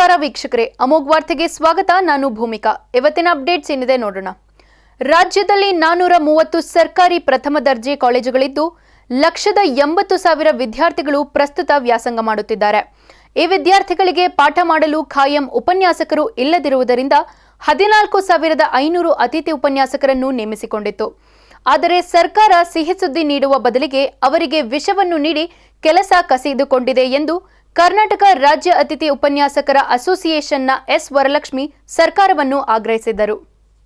ನಮಸ್ಕಾರ ವೀಕ್ಷಕರೇ ಅಮೋಘ್ ವಾರ್ತೆಗೆ ಸ್ವಾಗತ ನಾನು ಭೂಮಿಕಾ ಇವತ್ತಿನ ಅಪ್ಡೇಟ್ಸ್ ಏನಿದೆ ನೋಡೋಣ ರಾಜ್ಯದಲ್ಲಿ ನಾನೂರ ಮೂವತ್ತು ಸರ್ಕಾರಿ ಪ್ರಥಮ ದರ್ಜೆ ಕಾಲೇಜುಗಳಿದ್ದು ಲಕ್ಷದ ಎಂಬತ್ತು ಸಾವಿರ ವಿದ್ಯಾರ್ಥಿಗಳು ಪ್ರಸ್ತುತ ವ್ಯಾಸಂಗ ಮಾಡುತ್ತಿದ್ದಾರೆ ಈ ವಿದ್ಯಾರ್ಥಿಗಳಿಗೆ ಪಾಠ ಮಾಡಲು ಖಾಯಂ ಉಪನ್ಯಾಸಕರು ಇಲ್ಲದಿರುವುದರಿಂದ ಹದಿನಾಲ್ಕು ಸಾವಿರದ ಐನೂರು ಅತಿಥಿ ಉಪನ್ಯಾಸಕರನ್ನು ನೇಮಿಸಿಕೊಂಡಿತ್ತು ಆದರೆ ಸರ್ಕಾರ ಸಿಹಿ ಸುದ್ದಿ ನೀಡುವ ಬದಲಿಗೆ ಅವರಿಗೆ ವಿಷವನ್ನು ನೀಡಿ ಕೆಲಸ ಕಸಿದುಕೊಂಡಿದೆ ಎಂದು ಕರ್ನಾಟಕ ರಾಜ್ಯ ಅತಿಥಿ ಉಪನ್ಯಾಸಕರ ಅಸೋಸಿಯೇಷನ್ನ ಎಸ್ ವರಲಕ್ಷ್ಮಿ ಸರ್ಕಾರವನ್ನು ಆಗ್ರಹಿಸಿದರು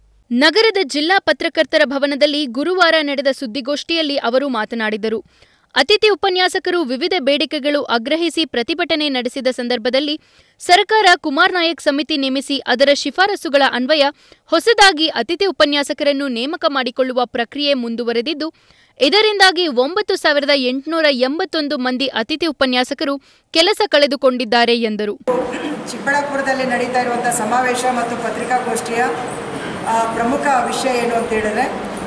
ನಗರದ ಜಿಲ್ಲಾ ಪತ್ರಕರ್ತರ ಭವನದಲ್ಲಿ ಗುರುವಾರ ನಡೆದ ಸುದ್ದಿಗೋಷ್ಠಿಯಲ್ಲಿ ಅವರು ಮಾತನಾಡಿದರು ಅತಿಥಿ ಉಪನ್ಯಾಸಕರು ವಿವಿಧ ಬೇಡಿಕೆಗಳು ಆಗ್ರಹಿಸಿ ಪ್ರತಿಭಟನೆ ನಡೆಸಿದ ಸಂದರ್ಭದಲ್ಲಿ ಸರ್ಕಾರ ಕುಮಾರ್ ನಾಯಕ್ ಸಮಿತಿ ನೇಮಿಸಿ ಅದರ ಶಿಫಾರಸುಗಳ ಅನ್ವಯ ಹೊಸದಾಗಿ ಅತಿಥಿ ಉಪನ್ಯಾಸಕರನ್ನು ನೇಮಕ ಮಾಡಿಕೊಳ್ಳುವ ಪ್ರಕ್ರಿಯೆ ಮುಂದುವರೆದಿದ್ದು ಇದರಿಂದಾಗಿ ಒಂಬತ್ತು ಸಾವಿರದ ಎಂಟುನೂರ ಎಂಬತ್ತೊಂದು ಮಂದಿ ಅತಿಥಿ ಉಪನ್ಯಾಸಕರು ಕೆಲಸ ಕಳೆದುಕೊಂಡಿದ್ದಾರೆ ಎಂದರು ಚಿಕ್ಕಬಳ್ಳಾಪುರದಲ್ಲಿ ನಡೀತಾ ಇರುವಂಥ ಸಮಾವೇಶ ಮತ್ತು ಪತ್ರಿಕಾಗೋಷ್ಠಿಯ ಆ, ಪ್ರಮುಖ ವಿಷಯ ಏನು ಅಂತ ಹೇಳಿದ್ರೆ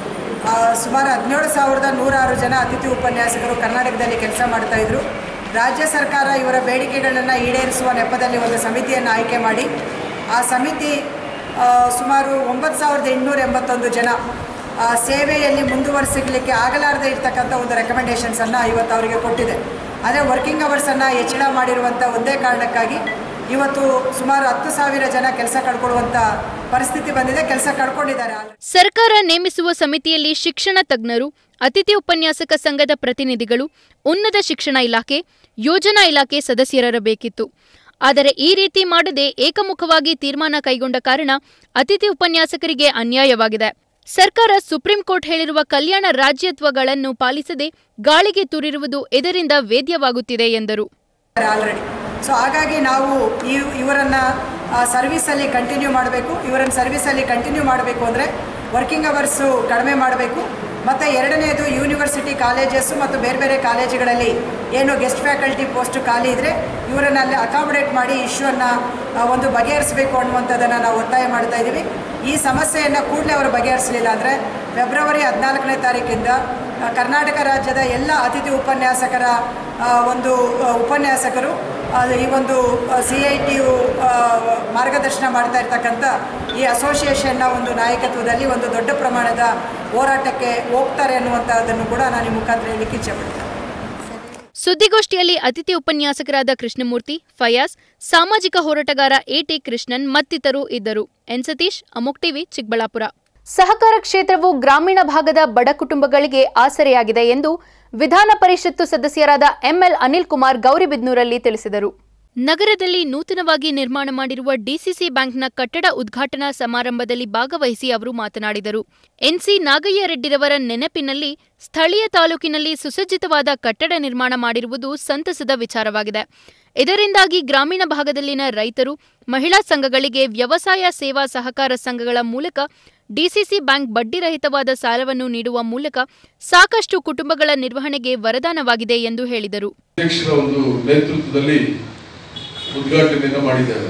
ಆ, ಸುಮಾರು ಹದಿನೇಳು ಸಾವಿರದ ನೂರಾರು ಜನ ಅತಿಥಿ ಉಪನ್ಯಾಸಕರು ಕರ್ನಾಟಕದಲ್ಲಿ ಕೆಲಸ ಮಾಡ್ತಾ ಇದ್ರು ರಾಜ್ಯ ಸರ್ಕಾರ ಇವರ ಬೇಡಿಕೆಗಳನ್ನು ಈಡೇರಿಸುವ ನೆಪದಲ್ಲಿ ಒಂದು ಸಮಿತಿಯನ್ನು ಆಯ್ಕೆ ಮಾಡಿ ಆ ಸಮಿತಿ ಆ, ಸುಮಾರು ಒಂಬತ್ತು ಸಾವಿರದ ಎಂಟುನೂರ ಎಂಬತ್ತೊಂದು ಜನ ಆ, ಸೇವೆಯಲ್ಲಿ ಮುಂದುವರಿಸಲಿಕ್ಕೆ ಆಗಲಾರದೆ ಇರ್ತಕ್ಕಂಥ ಒಂದು ರೆಕಮೆಂಡೇಷನ್ಸನ್ನು ಇವತ್ತು ಅವರಿಗೆ ಕೊಟ್ಟಿದೆ ಆದರೆ ವರ್ಕಿಂಗ್ ಅವರ್ಸನ್ನು ಹೆಚ್ಚಳ ಮಾಡಿರುವಂಥ ಒಂದೇ ಕಾರಣಕ್ಕಾಗಿ ಇವತ್ತು ಸುಮಾರು ಹತ್ತು ಸಾವಿರ ಜನ ಕೆಲಸ ಕಳ್ಕೊಳ್ಳುವಂಥ ಪರಿಸ್ಥಿತಿ ಬಂದಿದೆ ಕೆಲಸ ಕಳ್ಕೊಂಡಿದ್ದಾರೆ ಸರ್ಕಾರ ನೇಮಿಸುವ ಸಮಿತಿಯಲ್ಲಿ ಶಿಕ್ಷಣ ತಜ್ಞರು ಅತಿಥಿ ಉಪನ್ಯಾಸಕ ಸಂಘದ ಪ್ರತಿನಿಧಿಗಳು ಉನ್ನತ ಶಿಕ್ಷಣ ಇಲಾಖೆ ಯೋಜನಾ ಇಲಾಖೆ ಸದಸ್ಯರಿರಬೇಕಿತ್ತು ಆದರೆ ಈ ರೀತಿ ಮಾಡದೆ ಏಕಮುಖವಾಗಿ ತೀರ್ಮಾನ ಕೈಗೊಂಡ ಕಾರಣ ಅತಿಥಿ ಉಪನ್ಯಾಸಕರಿಗೆ ಅನ್ಯಾಯವಾಗಿದೆ ಸರ್ಕಾರ ಸುಪ್ರೀಂ ಕೋರ್ಟ್ ಹೇಳಿರುವ ಕಲ್ಯಾಣ ರಾಜ್ಯತ್ವಗಳನ್ನು ಪಾಲಿಸದೆ ಗಾಳಿಗೆ ತೂರಿರುವುದು ಇದರಿಂದ ವೇದ್ಯವಾಗುತ್ತಿದೆ ಎಂದರು ಆಲ್ರೆಡಿ ಸೊ ಹಾಗಾಗಿ ನಾವು ಈ ಇವರನ್ನು ಸರ್ವಿಸಲ್ಲಿ ಕಂಟಿನ್ಯೂ ಮಾಡಬೇಕು ಇವರನ್ನು ಸರ್ವಿಸಲ್ಲಿ ಕಂಟಿನ್ಯೂ ಮಾಡಬೇಕು ಅಂದರೆ ವರ್ಕಿಂಗ್ ಅವರ್ಸು ಕಡಿಮೆ ಮಾಡಬೇಕು ಮತ್ತು ಎರಡನೇದು ಯೂನಿವರ್ಸಿಟಿ ಕಾಲೇಜಸ್ಸು ಮತ್ತು ಬೇರೆ ಬೇರೆ ಕಾಲೇಜುಗಳಲ್ಲಿ ಏನು ಗೆಸ್ಟ್ ಫ್ಯಾಕಲ್ಟಿ ಪೋಸ್ಟ್ ಖಾಲಿ ಇದ್ದರೆ ಇವರನ್ನು ಅಲ್ಲಿ ಅಕಾಮಡೇಟ್ ಮಾಡಿ ಇಶ್ಯೂವನ್ನು ಒಂದು ಬಗೆಹರಿಸಬೇಕು ಅನ್ನುವಂಥದ್ದನ್ನು ನಾವು ಒತ್ತಾಯ ಮಾಡ್ತಾ ಇದ್ದೀವಿ ಈ ಸಮಸ್ಯೆಯನ್ನು ಕೂಡಲೇ ಅವರು ಬಗೆಹರಿಸಲಿಲ್ಲ ಅಂದರೆ ಫೆಬ್ರವರಿ ಹದಿನಾಲ್ಕನೇ ತಾರೀಕಿಂದ ಆ, ಕರ್ನಾಟಕ ರಾಜ್ಯದ ಎಲ್ಲ ಅತಿಥಿ ಉಪನ್ಯಾಸಕರ ಆ, ಒಂದು ಆ, ಉಪನ್ಯಾಸಕರು ಆ, ಈ ಒಂದು ಸಿ ಐ ಟಿ ಯು ಮಾರ್ಗದರ್ಶನ ಮಾಡ್ತಾ ಇರ್ತಕ್ಕಂಥ ಈ ಅಸೋಸಿಯೇಷನ್ನ ಒಂದು ನಾಯಕತ್ವದಲ್ಲಿ ಒಂದು ದೊಡ್ಡ ಪ್ರಮಾಣದ ಹೋರಾಟಕ್ಕೆ ಹೋಗ್ತಾರೆ ಅನ್ನುವಂಥದ್ದನ್ನು ಕೂಡ ನಾನು ಈ ಮುಖಾಂತರ ಹೇಳಲಿಕ್ಕೆ ಇಚ್ಛೆಪಡ್ತೇನೆ ಸುದ್ದಿಗೋಷ್ಠಿಯಲ್ಲಿ ಅತಿಥಿ ಉಪನ್ಯಾಸಕರಾದ ಕೃಷ್ಣಮೂರ್ತಿ ಫಯಾಜ್ ಸಾಮಾಜಿಕ ಹೋರಾಟಗಾರ ಎಟಿ ಕೃಷ್ಣನ್ ಮತ್ತಿತರರು ಇದ್ದರು ಎನ್ ಸತೀಶ್ ಅಮೋಕ್ ಟಿವಿ ಚಿಕ್ಕಬಳ್ಳಾಪುರ ಸಹಕಾರ ಕ್ಷೇತ್ರವು ಗ್ರಾಮೀಣ ಭಾಗದ ಬಡ ಕುಟುಂಬಗಳಿಗೆ ಆಸರೆಯಾಗಿದೆ ಎಂದು ವಿಧಾನ ಪರಿಷತ್ತು ಸದಸ್ಯರಾದ ಎಂಎಲ್ ಅನಿಲ್ ಕುಮಾರ್ ಗೌರಿಬಿದ್ನೂರಲ್ಲಿ ತಿಳಿಸಿದರು ನಗರದಲ್ಲಿ ನೂತನವಾಗಿ ನಿರ್ಮಾಣ ಮಾಡಿರುವ ಡಿಸಿಸಿ ಬ್ಯಾಂಕ್ನ ಕಟ್ಟಡ ಉದ್ಘಾಟನಾ ಸಮಾರಂಭದಲ್ಲಿ ಭಾಗವಹಿಸಿ ಅವರು ಮಾತನಾಡಿದರು ಎನ್ಸಿ ನಾಗಯ್ಯ ರೆಡ್ಡಿರವರ ನೆನಪಿನಲ್ಲಿ ಸ್ಥಳೀಯ ತಾಲೂಕಿನಲ್ಲಿ ಸುಸಜ್ಜಿತವಾದ ಕಟ್ಟಡ ನಿರ್ಮಾಣ ಮಾಡಿರುವುದು ಸಂತಸದ ವಿಚಾರವಾಗಿದೆ ಇದರಿಂದಾಗಿ ಗ್ರಾಮೀಣ ಭಾಗದಲ್ಲಿನ ರೈತರು ಮಹಿಳಾ ಸಂಘಗಳಿಗೆ ವ್ಯವಸಾಯ ಸೇವಾ ಸಹಕಾರ ಸಂಘಗಳ ಮೂಲಕ ಡಿಸಿಸಿ ಬ್ಯಾಂಕ್ ಬಡ್ಡಿರಹಿತವಾದ ಸಾಲವನ್ನು ನೀಡುವ ಮೂಲಕ ಸಾಕಷ್ಟು ಕುಟುಂಬಗಳ ನಿರ್ವಹಣೆಗೆ ವರದಾನವಾಗಿದೆ ಎಂದು ಹೇಳಿದರು ಅಧ್ಯಕ್ಷರ ಒಂದು ನೇತೃತ್ವದಲ್ಲಿ ಉದ್ಘಾಟನೆಯನ್ನು ಮಾಡಿದ್ದೇವೆ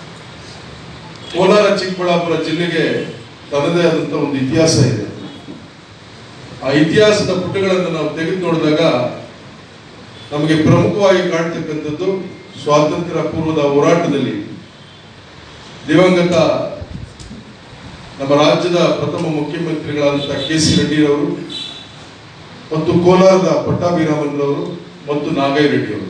ಕೋಲಾರ ಚಿಕ್ಕಬಳ್ಳಾಪುರ ಜಿಲ್ಲೆಗೆ ತನ್ನದೇ ಆದಂಥ ಒಂದು ಇತಿಹಾಸ ಇದೆ ಆ ಇತಿಹಾಸದ ಪುಟಗಳನ್ನು ನಾವು ತೆಗೆದು ನೋಡಿದಾಗ ನಮಗೆ ಪ್ರಮುಖವಾಗಿ ಕಾಣ್ತಕ್ಕಂಥದ್ದು ಸ್ವಾತಂತ್ರ್ಯ ಪೂರ್ವದ ಹೋರಾಟದಲ್ಲಿ ದಿವಂಗತ ನಮ್ಮ ರಾಜ್ಯದ ಪ್ರಥಮ ಮುಖ್ಯಮಂತ್ರಿಗಳಾದಂಥ ಕೆ ಸಿ ರೆಡ್ಡಿರವರು ಮತ್ತು ಕೋಲಾರದ ಪಟ್ಟಾಭಿರಾಮನ್ರವರು ಮತ್ತು ನಾಗಯ್ಯ ರೆಡ್ಡಿಯವರು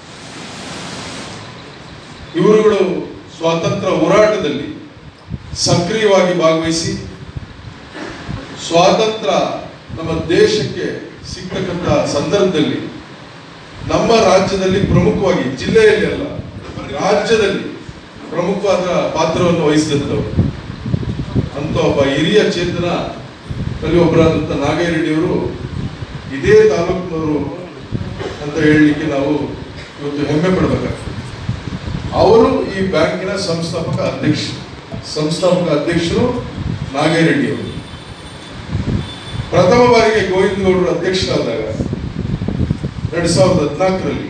ಇವರುಗಳು ಸ್ವಾತಂತ್ರ್ಯ ಹೋರಾಟದಲ್ಲಿ ಸಕ್ರಿಯವಾಗಿ ಭಾಗವಹಿಸಿ ಸ್ವಾತಂತ್ರ್ಯ ನಮ್ಮ ದೇಶಕ್ಕೆ ಸಿಗ್ತಕ್ಕಂಥ ಸಂದರ್ಭದಲ್ಲಿ ನಮ್ಮ ರಾಜ್ಯದಲ್ಲಿ ಪ್ರಮುಖವಾಗಿ ಜಿಲ್ಲೆಯಲ್ಲಿ ಅಲ್ಲ ರಾಜ್ಯದಲ್ಲಿ ಪ್ರಮುಖವಾದ ಪಾತ್ರವನ್ನು ವಹಿಸಿದಂಥವ್ರು ಅಂತ ಒಬ್ಬ ಹಿರಿಯ ಚೇತನ ಅಲ್ಲಿ ಒಬ್ಬರಾದಂಥ ನಾಗಯ್ಯ ರೆಡ್ಡಿಯವರು ಇದೇ ತಾಲೂಕಿನವರು ಅಂತ ಹೇಳಲಿಕ್ಕೆ ನಾವು ಇವತ್ತು ಹೆಮ್ಮೆ ಪಡಬೇಕಾಗ್ತದೆ ಅವರು ಈ ಬ್ಯಾಂಕಿನ ಸಂಸ್ಥಾಪಕ ಅಧ್ಯಕ್ಷರು ಸಂಸ್ಥಾಪಕ ಅಧ್ಯಕ್ಷರು ನಾಗಯ್ಯ ರೆಡ್ಡಿ ಅವರು ಪ್ರಥಮ ಬಾರಿಗೆ ಗೋವಿಂದ ಗೌಡರು ಅಧ್ಯಕ್ಷರಾದಾಗ ಎರಡ್ ಸಾವಿರದ ಹದಿನಾಲ್ಕರಲ್ಲಿ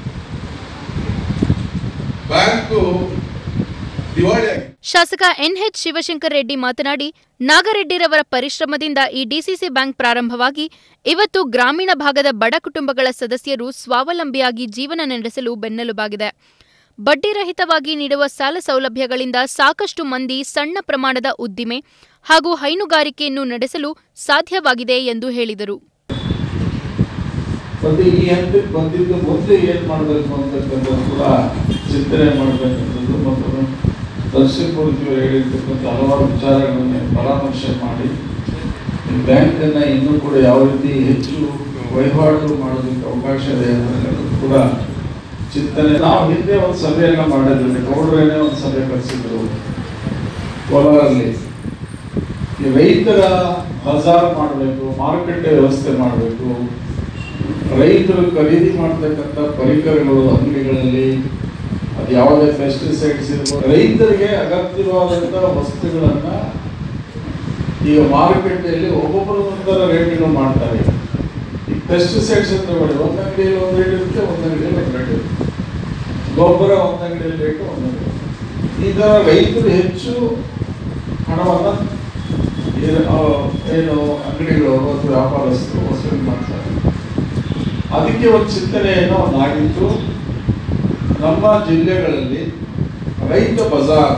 ಬ್ಯಾಂಕು ದಿವಾಳಿ ಆಗಿದೆ ಶಾಸಕ ಎನ್ಎಚ್ ಶಿವಶಂಕರ್ ರೆಡ್ಡಿ ಮಾತನಾಡಿ ನಾಗರೆಡ್ಡಿರವರ ಪರಿಶ್ರಮದಿಂದ ಈ ಡಿಸಿಸಿ ಬ್ಯಾಂಕ್ ಪ್ರಾರಂಭವಾಗಿ ಇವತ್ತು ಗ್ರಾಮೀಣ ಭಾಗದ ಬಡ ಕುಟುಂಬಗಳ ಸದಸ್ಯರು ಸ್ವಾವಲಂಬಿಯಾಗಿ ಜೀವನ ನಡೆಸಲು ಬೆನ್ನೆಲುಬಾಗಿದೆ ಬಡ್ಡಿ ರಹಿತವಾಗಿ ನೀಡುವ ಸಾಲ ಸೌಲಭ್ಯಗಳಿಂದ ಸಾಕಷ್ಟು ಮಂದಿ ಸಣ್ಣ ಪ್ರಮಾಣದ ಉದ್ದಿಮೆ ಹಾಗೂ ಹೈನುಗಾರಿಕೆಯನ್ನು ನಡೆಸಲು ಸಾಧ್ಯವಾಗಿದೆ ಎಂದು ಹೇಳಿದರು ಮತ್ತೆ ಈ ಹಂತಕ್ಕೆ ಬಂದಿದ್ದು ಮೊದಲೇ ಏನ್ ಮಾಡಬೇಕು ಅಂತಕ್ಕಂಥದ್ದು ಕೂಡ ಚಿಂತನೆ ಮಾಡಬೇಕಂತದ್ದು ಮತ್ತು ನರಸಿಂಹಮೂರ್ತಿಯವರು ಹೇಳಿರ್ತಕ್ಕಂಥ ಹಲವಾರು ವಿಚಾರಗಳನ್ನ ಪರಾಮರ್ಶೆ ಮಾಡಿ ಬ್ಯಾಂಕ್ ಅನ್ನ ಇನ್ನೂ ಕೂಡ ಯಾವ ರೀತಿ ಹೆಚ್ಚು ವಹಿವಾಟು ಮಾಡೋದಕ್ಕೆ ಅವಕಾಶ ಇದೆ ಅನ್ನೋದನ್ನು ಕೂಡ ಚಿಂತನೆ ನಾವು ಹಿಂದೆ ಒಂದು ಸಭೆಯನ್ನ ಮಾಡಿದ್ವಿ ಗೌಡ್ರೇನೆ ಒಂದು ಸಭೆ ಕರೆಸಿದ್ರು ಕೋಲಾರಲ್ಲಿ ಈ ರೈತರ ಬಜಾರ್ ಮಾಡಬೇಕು ಮಾರುಕಟ್ಟೆ ವ್ಯವಸ್ಥೆ ಮಾಡಬೇಕು ರೈತರು ಖರೀದಿ ಮಾಡ್ತಕ್ಕಂಥ ಪರಿಕರಗಳು ಅಂಗಡಿಗಳಲ್ಲಿ ಅದು ಯಾವುದೇ ಪೆಸ್ಟಿಸೈಡ್ಸ್ ಇರ್ಬೋದು ರೈತರಿಗೆ ಅಗತ್ಯವಾದಂಥ ವಸ್ತುಗಳನ್ನ ಈಗ ಮಾರುಕಟ್ಟೆಯಲ್ಲಿ ಒಬ್ಬೊಬ್ಬರು ಒಂಥರ ರೇಟ್ಗಳು ಮಾಡ್ತಾರೆ ಈ ಪೆಸ್ಟಿಸೈಡ್ಸ್ ಅಂತ ನೋಡಿ ಒಂದು ಅಂಗಡಿಯಲ್ಲಿ ಒಂದು ರೇಟ್ ಇರುತ್ತೆ ಒಂದು ಅಂಗಡಿಯಲ್ಲಿ ಒಂದು ರೇಟ್ ಇರುತ್ತೆ ಗೊಬ್ಬರ ಒಂದು ಅಂಗಡಿಯಲ್ಲಿ ರೇಟು ಒಂದು ಅಂಗಡಿ ಈ ಥರ ರೈತರು ಹೆಚ್ಚು ಹಣವನ್ನು ಏನು ಆ, ಏನು ಅಂಗಡಿಗಳವರು ಅಥವಾ ವ್ಯಾಪಾರಸ್ಥರು ವಸೂಲಿ ಮಾಡ್ತಾರೆ ಅದಕ್ಕೆ ಒಂದು ಚಿಂತನೆ ಏನೋ ಒಂದು ಆಗಿತ್ತು ನಮ್ಮ ಜಿಲ್ಲೆಗಳಲ್ಲಿ ರೈತ ಬಜಾರ್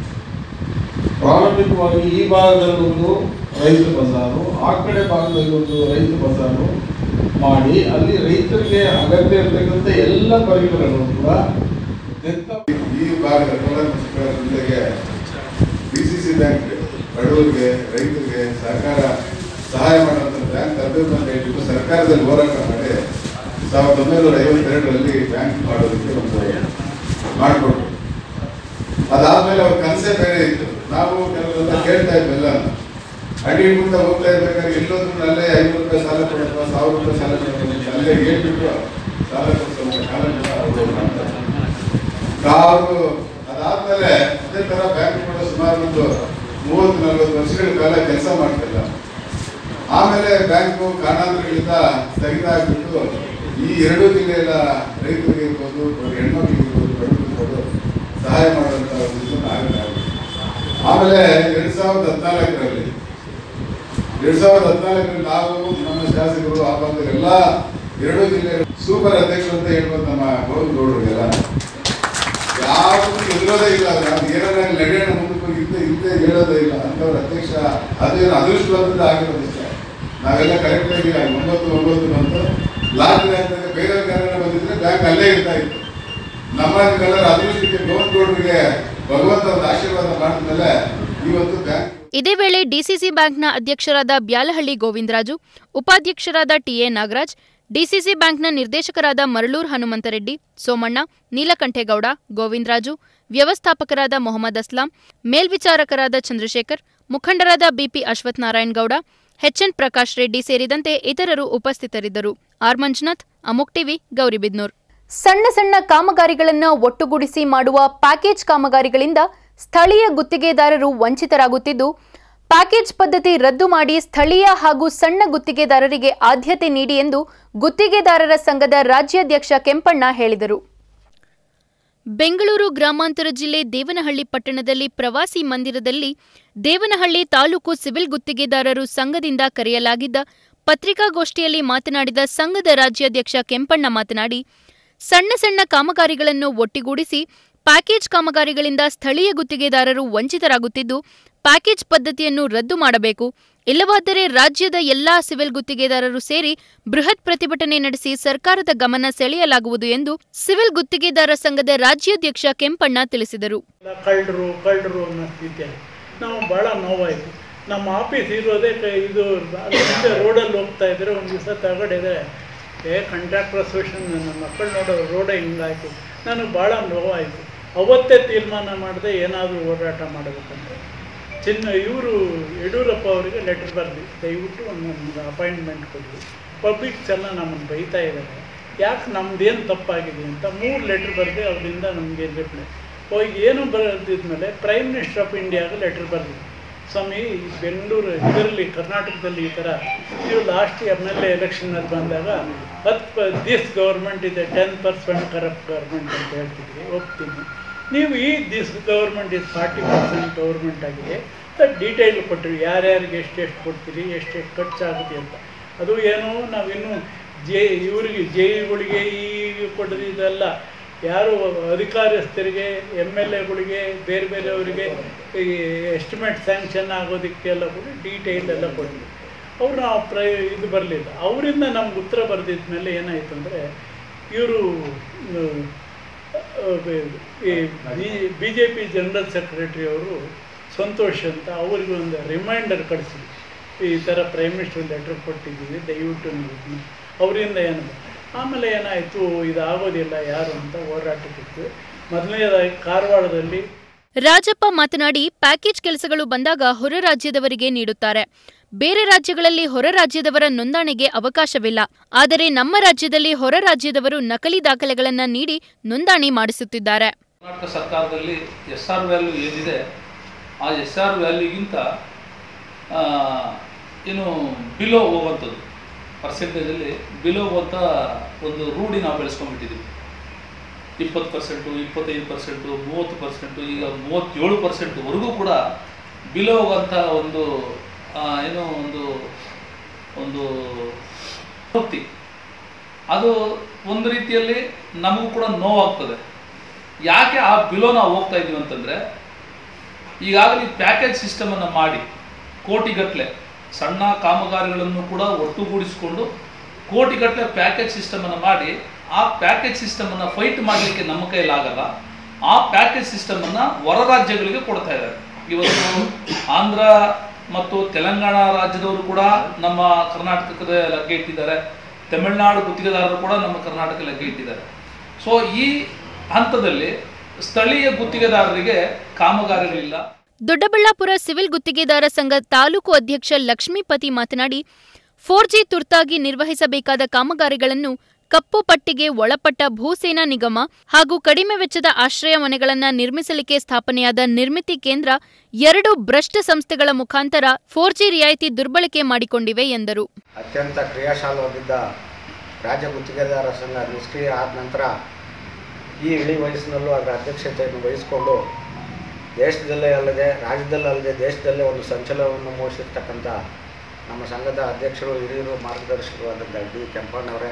ಪ್ರಾರಂಭಿಕವಾಗಿ ಈ ಭಾಗದಲ್ಲಿ ಒಂದು ರೈತ ಬಜಾರು ಆ ಕಡೆ ಭಾಗದಲ್ಲಿ ಒಂದು ರೈತ ಬಜಾರು ಮಾಡಿ ಅಲ್ಲಿ ರೈತರಿಗೆ ಅಗತ್ಯ ಇರತಕ್ಕಂಥ ಎಲ್ಲ ಪರಿಕರಗಳು ಕೂಡ ದತ್ತ ಈ ಭಾಗದ ಕೋಲಾರ ಮುನ್ಸಿಪಲ್ ಜಿಲ್ಲೆಗೆ ಡಿ ಸಿ ಸಿ ಬ್ಯಾಂಕ್ ಬಡವರಿಗೆ ರೈತರಿಗೆ ಸಹಕಾರ ಸಹಾಯ ಮಾಡುವಂಥ ಬ್ಯಾಂಕ್ ತರಬೇಕು ಅಂತ ಹೇಳ್ಬಿಟ್ಟು ಸರ್ಕಾರದಲ್ಲಿ ಹೋರಾಟ ಮಾಡಿ ಸಾವಿರದ ಒಂಬೈನೂರ ಐವತ್ತೆರಡರಲ್ಲಿ ಬ್ಯಾಂಕ್ ಮಾಡೋದಕ್ಕೆ ಒಂದು ಮಾಡಿಕೊಟ್ರು ಅದಾದ್ಮೇಲೆ ಅವ್ರ ಕನಸೇ ಬೇರೆ ಇತ್ತು ನಾವು ಕೆಲವೆಲ್ಲ ಕೇಳ್ತಾ ಇದ್ವೆಲ್ಲ ಅಂಗಡಿ ಮುಂದೆ ಹೋಗ್ತಾ ಇರ್ಬೇಕಾದ್ರೆ ಇಲ್ಲೊಂದು ಅಲ್ಲೇ ಐನೂರು ರೂಪಾಯಿ ಸಾಲ ಕೊಡಪ್ಪ ಸಾವಿರ ರೂಪಾಯಿ ಸಾಲ ಕೊಡಪ್ಪ ಅಂತ ಅಲ್ಲೇ ಹೇಳ್ಬಿಟ್ಟು ಸಾಲ ಕೊಡಿಸೋ ಕಾಲ ಕೂಡ ಅವ್ರು ಮಾಡ್ತಾರೆ ನಾವು ಅದಾದ್ಮೇಲೆ ಅದೇ ತರ ಬ್ಯಾಂಕ್ ಕೂಡ ಸುಮಾರು ಒಂದು ಮೂವತ್ತು ನಲವತ್ತು ವರ್ಷಗಳ ಕಾಲ ಕೆಲಸ ಮಾಡ್ತಿಲ್ಲ ಆಮೇಲೆ ಬ್ಯಾಂಕು ಕಾರಣಾಂತರಗಳಿಂದ ಸ್ಥಗಿತ ಆಗಿಬಿಟ್ಟು ಈ ಎರಡೂ ಜಿಲ್ಲೆಯ ರೈತರಿಗೆ ಇರ್ಬೋದು ಹೆಣ್ಮಕ್ಳಿಗೆ ಇರ್ಬೋದು ಬಡವರಿಗೆ ಇರ್ಬೋದು ಸಹಾಯ ಮಾಡುವಂತ ಒಂದು ಇದನ್ನ ಆಗಲ್ಲ ಆಮೇಲೆ ಎರಡ್ ಸಾವಿರದ ಹದಿನಾಲ್ಕರಲ್ಲಿ ಎರಡ್ ಸಾವಿರದ ಹದಿನಾಲ್ಕರಲ್ಲಿ ನಾವು ನಮ್ಮ ಶಾಸಕರು ಆ ಭಾಗದ ಎಲ್ಲ ಎರಡೂ ಜಿಲ್ಲೆ ಸೂಪರ್ ಅಧ್ಯಕ್ಷರು ಅಂತ ಹೇಳ್ಬೋದು ನಮ್ಮ ಗೋವಿಂದ ಗೌಡರಿಗೆಲ್ಲ ಯಾವುದು ಇರೋದೇ ಇಲ್ಲ ಅವ್ರು ಅದು ಏನಾರ ನಡೆಯೋಣ ಮುಂದಕ್ಕೆ ಹೋಗಿ ಇದ್ದೇ ಇದ್ದೇ ಹೇಳೋದೇ ಇಲ್ಲ ಅಂತವ್ರ ಅಧ್ಯಕ್ಷ ಅದೇನು ಅದೃಷ್ಟವಾದದ್ದು ಆಗಿರೋದಿಷ್ಟೇ ನಾವೆಲ್ಲ ಕರೆಕ್ಟ್ ಆಗಿ ಒಂಬತ್ತು ಒಂಬತ್ತು ಬಂತು ಲಾಸ್ಟ್ ಬ್ಯಾಂಕ್ ಬೇರೆ ಕಾರಣ ಬಂದಿದ್ರೆ ಬ್ಯಾಂಕ್ ಅಲ್ಲೇ ಇರ್ತಾ ಇತ್ತು ನಮ್ಮ ಕಲರ್ ಅದೃಷ್ಟಕ್ಕೆ ಗೌಡ್ರಿಗೆ ಭಗವಂತ ಒಂದು ಆಶೀರ್ವಾದ ಮಾಡಿದ್ಮೇಲೆ ಇವತ್ತು ಬ್ಯಾಂಕ್ ಇದೇ ವೇಳೆ ಡಿಸಿಸಿ ಬ್ಯಾಂಕ್ನ ಅಧ್ಯಕ್ಷರಾದ ಬ್ಯಾಲಹಳ್ಳಿ ಗೋವಿಂದರಾಜು ಉಪಾಧ್ಯಕ್ಷರಾದ ಟಿಎ ನಾಗರಾಜ್ ಡಿಸಿಸಿ ಬ್ಯಾಂಕ್ನ ನಿರ್ದೇಶಕರಾದ ಮರಳೂರ್ ಹನುಮಂತರೆಡ್ಡಿ ಸೋಮಣ್ಣ ನೀಲಕಂಠೇಗೌಡ ಗೋವಿಂದರಾಜು ವ್ಯವಸ್ಥಾಪಕರಾದ ಮೊಹಮ್ಮದ್ ಅಸ್ಲಾಂ ಮೇಲ್ವಿಚಾರಕರಾದ ಚಂದ್ರಶೇಖರ್ ಮುಖಂಡರಾದ ಬಿಪಿ ಅಶ್ವಥ್ ನಾರಾಯಣ್ ಗೌಡ ಎಚ್ಎನ್ ಪ್ರಕಾಶ್ ರೆಡ್ಡಿ ಸೇರಿದಂತೆ ಇತರರು ಉಪಸ್ಥಿತರಿದ್ದರು ಆರ್ ಮಂಜುನಾಥ್ ಅಮುಕ್ ಟಿವಿ ಗೌರಿಬಿದ್ನೂರ್ ಸಣ್ಣ ಸಣ್ಣ ಕಾಮಗಾರಿಗಳನ್ನು ಒಟ್ಟುಗೂಡಿಸಿ ಮಾಡುವ ಪ್ಯಾಕೇಜ್ ಕಾಮಗಾರಿಗಳಿಂದ ಸ್ಥಳೀಯ ಗುತ್ತಿಗೆದಾರರು ವಂಚಿತರಾಗುತ್ತಿದ್ದು ಪ್ಯಾಕೇಜ್ ಪದ್ಧತಿ ರದ್ದು ಮಾಡಿ ಸ್ಥಳೀಯ ಹಾಗೂ ಸಣ್ಣ ಗುತ್ತಿಗೆದಾರರಿಗೆ ಆದ್ಯತೆ ನೀಡಿ ಎಂದು ಗುತ್ತಿಗೆದಾರರ ಸಂಘದ ರಾಜ್ಯಾಧ್ಯಕ್ಷ ಕೆಂಪಣ್ಣ ಹೇಳಿದರು ಬೆಂಗಳೂರು ಗ್ರಾಮಾಂತರ ಜಿಲ್ಲೆ ದೇವನಹಳ್ಳಿ ಪಟ್ಟಣದಲ್ಲಿ ಪ್ರವಾಸಿ ಮಂದಿರದಲ್ಲಿ ದೇವನಹಳ್ಳಿ ತಾಲೂಕು ಸಿವಿಲ್ ಗುತ್ತಿಗೆದಾರರು ಸಂಘದಿಂದ ಕರೆಯಲಾಗಿದ್ದ ಪತ್ರಿಕಾಗೋಷ್ಠಿಯಲ್ಲಿ ಮಾತನಾಡಿದ ಸಂಘದ ರಾಜ್ಯಾಧ್ಯಕ್ಷ ಕೆಂಪಣ್ಣ ಮಾತನಾಡಿ ಸಣ್ಣ ಸಣ್ಣ ಕಾಮಗಾರಿಗಳನ್ನು ಒಟ್ಟಿಗೂಡಿಸಿ ಪ್ಯಾಕೇಜ್ ಕಾಮಗಾರಿಗಳಿಂದ ಸ್ಥಳೀಯ ಗುತ್ತಿಗೆದಾರರು ವಂಚಿತರಾಗುತ್ತಿದ್ದು ಪ್ಯಾಕೇಜ್ ಪದ್ಧತಿಯನ್ನು ರದ್ದು ಮಾಡಬೇಕು ಇಲ್ಲವಾದರೆ ರಾಜ್ಯದ ಎಲ್ಲಾ ಸಿವಿಲ್ ಗುತ್ತಿಗೆದಾರರು ಸೇರಿ ಬೃಹತ್ ಪ್ರತಿಭಟನೆ ನಡೆಸಿ ಸರ್ಕಾರದ ಗಮನ ಸೆಳೆಯಲಾಗುವುದು ಎಂದು ಸಿವಿಲ್ ಗುತ್ತಿಗೆದಾರ ಸಂಘದ ರಾಜ್ಯಾಧ್ಯಕ್ಷ ಕೆಂಪಣ್ಣ ತಿಳಿಸಿದರು ಕಳ್ಳರು ಕಳ್ಳರು ಅನ್ನೋ ಸ್ಥಿತಿಯಲ್ಲಿ ನಾವು ಭಾಳ ನೋವಾಯಿತು ನಮ್ಮ ಆಫೀಸ್ ಇರೋದೇ ಕ- ಇದು ಮುಂದೆ ರೋಡಲ್ಲಿ ಹೋಗ್ತಾ ಇದ್ರೆ ಒಂದು ದಿವಸ ತಗಡಿದೆ ಏ ಕಂಟ್ರಾಕ್ಟರ್ ಅಸೋಸಿಯೇಷನ್ ನನ್ನ ಮಕ್ಕಳು ನೋಡೋ ರೋಡೇ ಹಿಂಗಾಯ್ತು ನನಗೆ ಭಾಳ ನೋವಾಯಿತು ಅವತ್ತೇ ತೀರ್ಮಾನ ಮಾಡಿದೆ ಏನಾದರೂ ಹೋರಾಟ ಮಾಡಬೇಕಂತ ಚಿನ್ನ ಇವರು ಯಡಿಯೂರಪ್ಪ ಅವರಿಗೆ ಲೆಟರ್ ಬರಲಿ ದಯವಿಟ್ಟು ಒಂದು ನಮ್ಗೆ ಅಪಾಯಿಂಟ್ಮೆಂಟ್ ಕೊಡಿ ಪಬ್ಲಿಕ್ಸ್ ಎಲ್ಲ ನಮ್ಮನ್ನು ಬೈತಾ ಇದ್ದಾರೆ ಯಾಕೆ ನಮ್ದೇನು ತಪ್ಪಾಗಿದೆ ಅಂತ ಮೂರು ಲೆಟ್ರ್ ಬರೆದು ಅವರಿಂದ ನಮಗೆ ರಿಪ್ಲೈ ಹೋಗಿ ಏನು ಬರೆದಿದ್ಮೇಲೆ ಪ್ರೈಮ್ ಮಿನಿಸ್ಟರ್ ಆಫ್ ಇಂಡಿಯಾಗೆ ಲೆಟ್ರ್ ಬರೆದಿದ್ದು ಸ್ವಾಮಿ ಈ ಬೆಂಗಳೂರು ಇದರಲ್ಲಿ ಕರ್ನಾಟಕದಲ್ಲಿ ಈ ಥರ ನೀವು ಲಾಸ್ಟ್ ಎಮ್ ಎಲ್ ಎ ಎಲೆಕ್ಷನಲ್ಲಿ ಬಂದಾಗ ಹತ್ತು ಪ ದಿಸ್ ಗೌರ್ಮೆಂಟ್ ಇದೆ ಟೆನ್ ಪರ್ಸೆಂಟ್ ಕರಪ್ಟ್ ಗೌರ್ಮೆಂಟ್ ಅಂತ ಹೇಳ್ತಿದ್ವಿ ಒಪ್ತೀನಿ ನೀವು ಈ this government is forty percent government ಆಗಿದೆ ಡೀಟೇಲ್ ಕೊಟ್ಟಿರಿ ಯಾರ್ಯಾರಿಗೆ ಎಷ್ಟೆಷ್ಟು ಕೊಡ್ತೀರಿ ಎಷ್ಟೆಷ್ಟು ಖರ್ಚಾಗುತ್ತೆ ಅಂತ ಅದು ಏನೋ ನಾವಿನ್ನೂ ಜೆ ಇವರಿಗೆ ಜೆ ಇಗಳಿಗೆ ಈ ಕೊಡೋದು ಇದೆಲ್ಲ ಯಾರು ಅಧಿಕಾರಸ್ಥರಿಗೆ ಎಮ್ ಎಲ್ ಎಗಳಿಗೆ ಬೇರೆ ಬೇರೆಯವರಿಗೆ ಈ ಎಸ್ಟಿಮೇಟ್ ಸ್ಯಾಂಕ್ಷನ್ ಆಗೋದಕ್ಕೆಲ್ಲ ಕೂಡ ಡೀಟೇಲ್ ಎಲ್ಲ ಕೊಡ್ತೀವಿ ಅವ್ರು ನಾವು ಪ್ರ ಇದು ಬರಲಿಲ್ಲ ಅವರಿಂದ ನಮ್ಗೆ ಉತ್ತರ ಬರೆದಿದ್ದ ಮೇಲೆ ಏನಾಯಿತು ಅಂದರೆ ಇವರು ಈ B J P general secretary ಅವರು ಸಂತೋಷ್ ಅಂತ ಅವರಿಗೆ ಒಂದು ರಿಮೈಂಡರ್ ಕಳಿಸಿದ್ವಿ ಈ ಥರ ಪ್ರೈಮ್ ಮಿನಿಸ್ಟರ್ ಲೆಟ್ರ್ ಕೊಟ್ಟಿದ್ದೀವಿ ದಯವಿಟ್ಟು ನೀವು ಇದನ್ನ ಅವರಿಂದ ಏನು ಆಮೇಲೆ ಏನಾಯಿತು ಇದು ಆಗೋದಿಲ್ಲ ಯಾರು ಅಂತ ಹೋರಾಟಕ್ಕಿತ್ತು ಮೊದಲನೇದಾಗಿ ಕಾರವಾರದಲ್ಲಿ ರಾಜಪ್ಪ ಮಾತನಾಡಿ ಪ್ಯಾಕೇಜ್ ಕೆಲಸಗಳು ಬಂದಾಗ ಹೊರ ರಾಜ್ಯದವರಿಗೆ ನೀಡುತ್ತಾರೆ ಬೇರೆ ರಾಜ್ಯಗಳಲ್ಲಿ ಹೊರ ರಾಜ್ಯದವರ ನೋಂದಣಿಗೆ ಅವಕಾಶವಿಲ್ಲ ಆದರೆ ನಮ್ಮ ರಾಜ್ಯದಲ್ಲಿ ಹೊರ ರಾಜ್ಯದವರು ನಕಲಿ ದಾಖಲೆಗಳನ್ನ ನೀಡಿ ನೋಂದಣಿ ಮಾಡಿಸುತ್ತಿದ್ದಾರೆ ಕರ್ನಾಟಕ ಸರ್ಕಾರದಲ್ಲಿ ಎಸ್ ಆರ್ ವ್ಯಾಲ್ಯೂ ಏನಿದೆ ಆ ಎಸ್ ಆರ್ ವ್ಯಾಲ್ಯೂಗಿಂತ ಏನು ಬಿಲೋ ಹೋಗುವಂಥದ್ದು ಪರ್ಸೆಂಟೇಜಲ್ಲಿ ಬಿಲೋ ಹೋಗುವಂಥ ಒಂದು ರೂಢಿ ನಾವು ಬೆಳೆಸ್ಕೊಂಡ್ಬಿಟ್ಟಿದ್ದೀವಿ ಇಪ್ಪತ್ತು ಪರ್ಸೆಂಟು ಇಪ್ಪತ್ತೈದು ಪರ್ಸೆಂಟು ಮೂವತ್ತು ಪರ್ಸೆಂಟು ಈಗ ಮೂವತ್ತೇಳು ಪರ್ಸೆಂಟ್ವರೆಗೂ ಕೂಡ ಬಿಲೋ ಹೋಗುವಂಥ ಒಂದು ಆ, ಏನೋ ಒಂದು ಒಂದು ವೃತ್ತಿ ಅದು ಒಂದು ರೀತಿಯಲ್ಲಿ ನಮಗೂ ಕೂಡ ನೋವಾಗ್ತದೆ ಯಾಕೆ ಆ ಬಿಲೋ ನಾವು ಹೋಗ್ತಾ ಇದೀವಿ ಅಂತಂದರೆ ಈಗಾಗಲೇ ಪ್ಯಾಕೇಜ್ ಸಿಸ್ಟಮನ್ನು ಮಾಡಿ ಕೋಟಿಗಟ್ಟಲೆ ಸಣ್ಣ ಕಾಮಗಾರಿಗಳನ್ನು ಕೂಡ ಒಟ್ಟುಗೂಡಿಸಿಕೊಂಡು ಕೋಟಿಗಟ್ಟಲೆ ಪ್ಯಾಕೇಜ್ ಸಿಸ್ಟಮನ್ನು ಮಾಡಿ ಆ ಪ್ಯಾಕೇಜ್ ಸಿಸ್ಟಮನ್ನು ಫೈಟ್ ಮಾಡಲಿಕ್ಕೆ ನಮ್ಮ ಕೈಲಾಗಲ್ಲ ಆ ಪ್ಯಾಕೇಜ್ ಸಿಸ್ಟಮನ್ನು ಹೊರ ರಾಜ್ಯಗಳಿಗೆ ಕೊಡ್ತಾ ಇದ್ದಾರೆ ಇವತ್ತು ಆಂಧ್ರ ಮತ್ತು ತೆಲಂಗಾಣ ರಾಜ್ಯದವರು ಕೂಡ ನಮ್ಮ ಕರ್ನಾಟಕದ ಲಗ್ಗೆ ಇಟ್ಟಿದ್ದಾರೆ ತಮಿಳುನಾಡು ಗುತ್ತಿಗೆದಾರರು ಕೂಡ ನಮ್ಮ ಕರ್ನಾಟಕ ಲಗ್ಗೆ ಇಟ್ಟಿದ್ದಾರೆ ಸೊ ಈ ಹಂತದಲ್ಲಿ ಸ್ಥಳೀಯ ಗುತ್ತಿಗೆದಾರರಿಗೆ ಕಾಮಗಾರಿಗಳಿಲ್ಲ ದೊಡ್ಡಬಳ್ಳಾಪುರ ಸಿವಿಲ್ ಗುತ್ತಿಗೆದಾರ ಸಂಘ ತಾಲೂಕು ಅಧ್ಯಕ್ಷ ಲಕ್ಷ್ಮೀಪತಿ ಮಾತನಾಡಿ ಫೋರ್ ಜಿ ತುರ್ತಾಗಿ ನಿರ್ವಹಿಸಬೇಕಾದ ಕಾಮಗಾರಿಗಳನ್ನು ಕಪ್ಪು ಪಟ್ಟಿಗೆ ಒಳಪಟ್ಟ ಭೂಸೇನಾ ನಿಗಮ ಹಾಗೂ ಕಡಿಮೆ ವೆಚ್ಚದ ಆಶ್ರಯ ಮನೆಗಳನ್ನು ನಿರ್ಮಿಸಲಿಕ್ಕೆ ಸ್ಥಾಪನೆಯಾದ ನಿರ್ಮಿತಿ ಕೇಂದ್ರ ಎರಡು ಭ್ರಷ್ಟ ಸಂಸ್ಥೆಗಳ ಮುಖಾಂತರ ಫೋರ್ ಜಿ ರಿಯಾಯಿತಿ ದುರ್ಬಳಕೆ ಮಾಡಿಕೊಂಡಿವೆ ಎಂದರು ಅತ್ಯಂತ ಕ್ರಿಯಾಶಾಲವಾಗಿದ್ದ ರಾಜ್ಯ ಗುತ್ತಿಗೆದಾರ ಸಂಘ ನಿಷ್ಕ್ರಿಯ ಆದ ನಂತರ ಈ ಇಳಿ ವಯಸ್ಸಿನಲ್ಲೂ ಅದರ ಅಧ್ಯಕ್ಷತೆಯನ್ನು ವಹಿಸಿಕೊಂಡು ದೇಶದಲ್ಲೇ ಅಲ್ಲದೆ ರಾಜ್ಯದಲ್ಲೇ ಅಲ್ಲದೆ ದೇಶದಲ್ಲೇ ಒಂದು ಸಂಚಲನವನ್ನು ಮೂಡಿಸಿರ್ತಕ್ಕಂಥ ನಮ್ಮ ಸಂಘದ ಅಧ್ಯಕ್ಷರು ಹಿರಿಯರು ಮಾರ್ಗದರ್ಶಕರು ಆದಂಥ ಡಿ ಕೆಂಪಣ್ಣವರೇ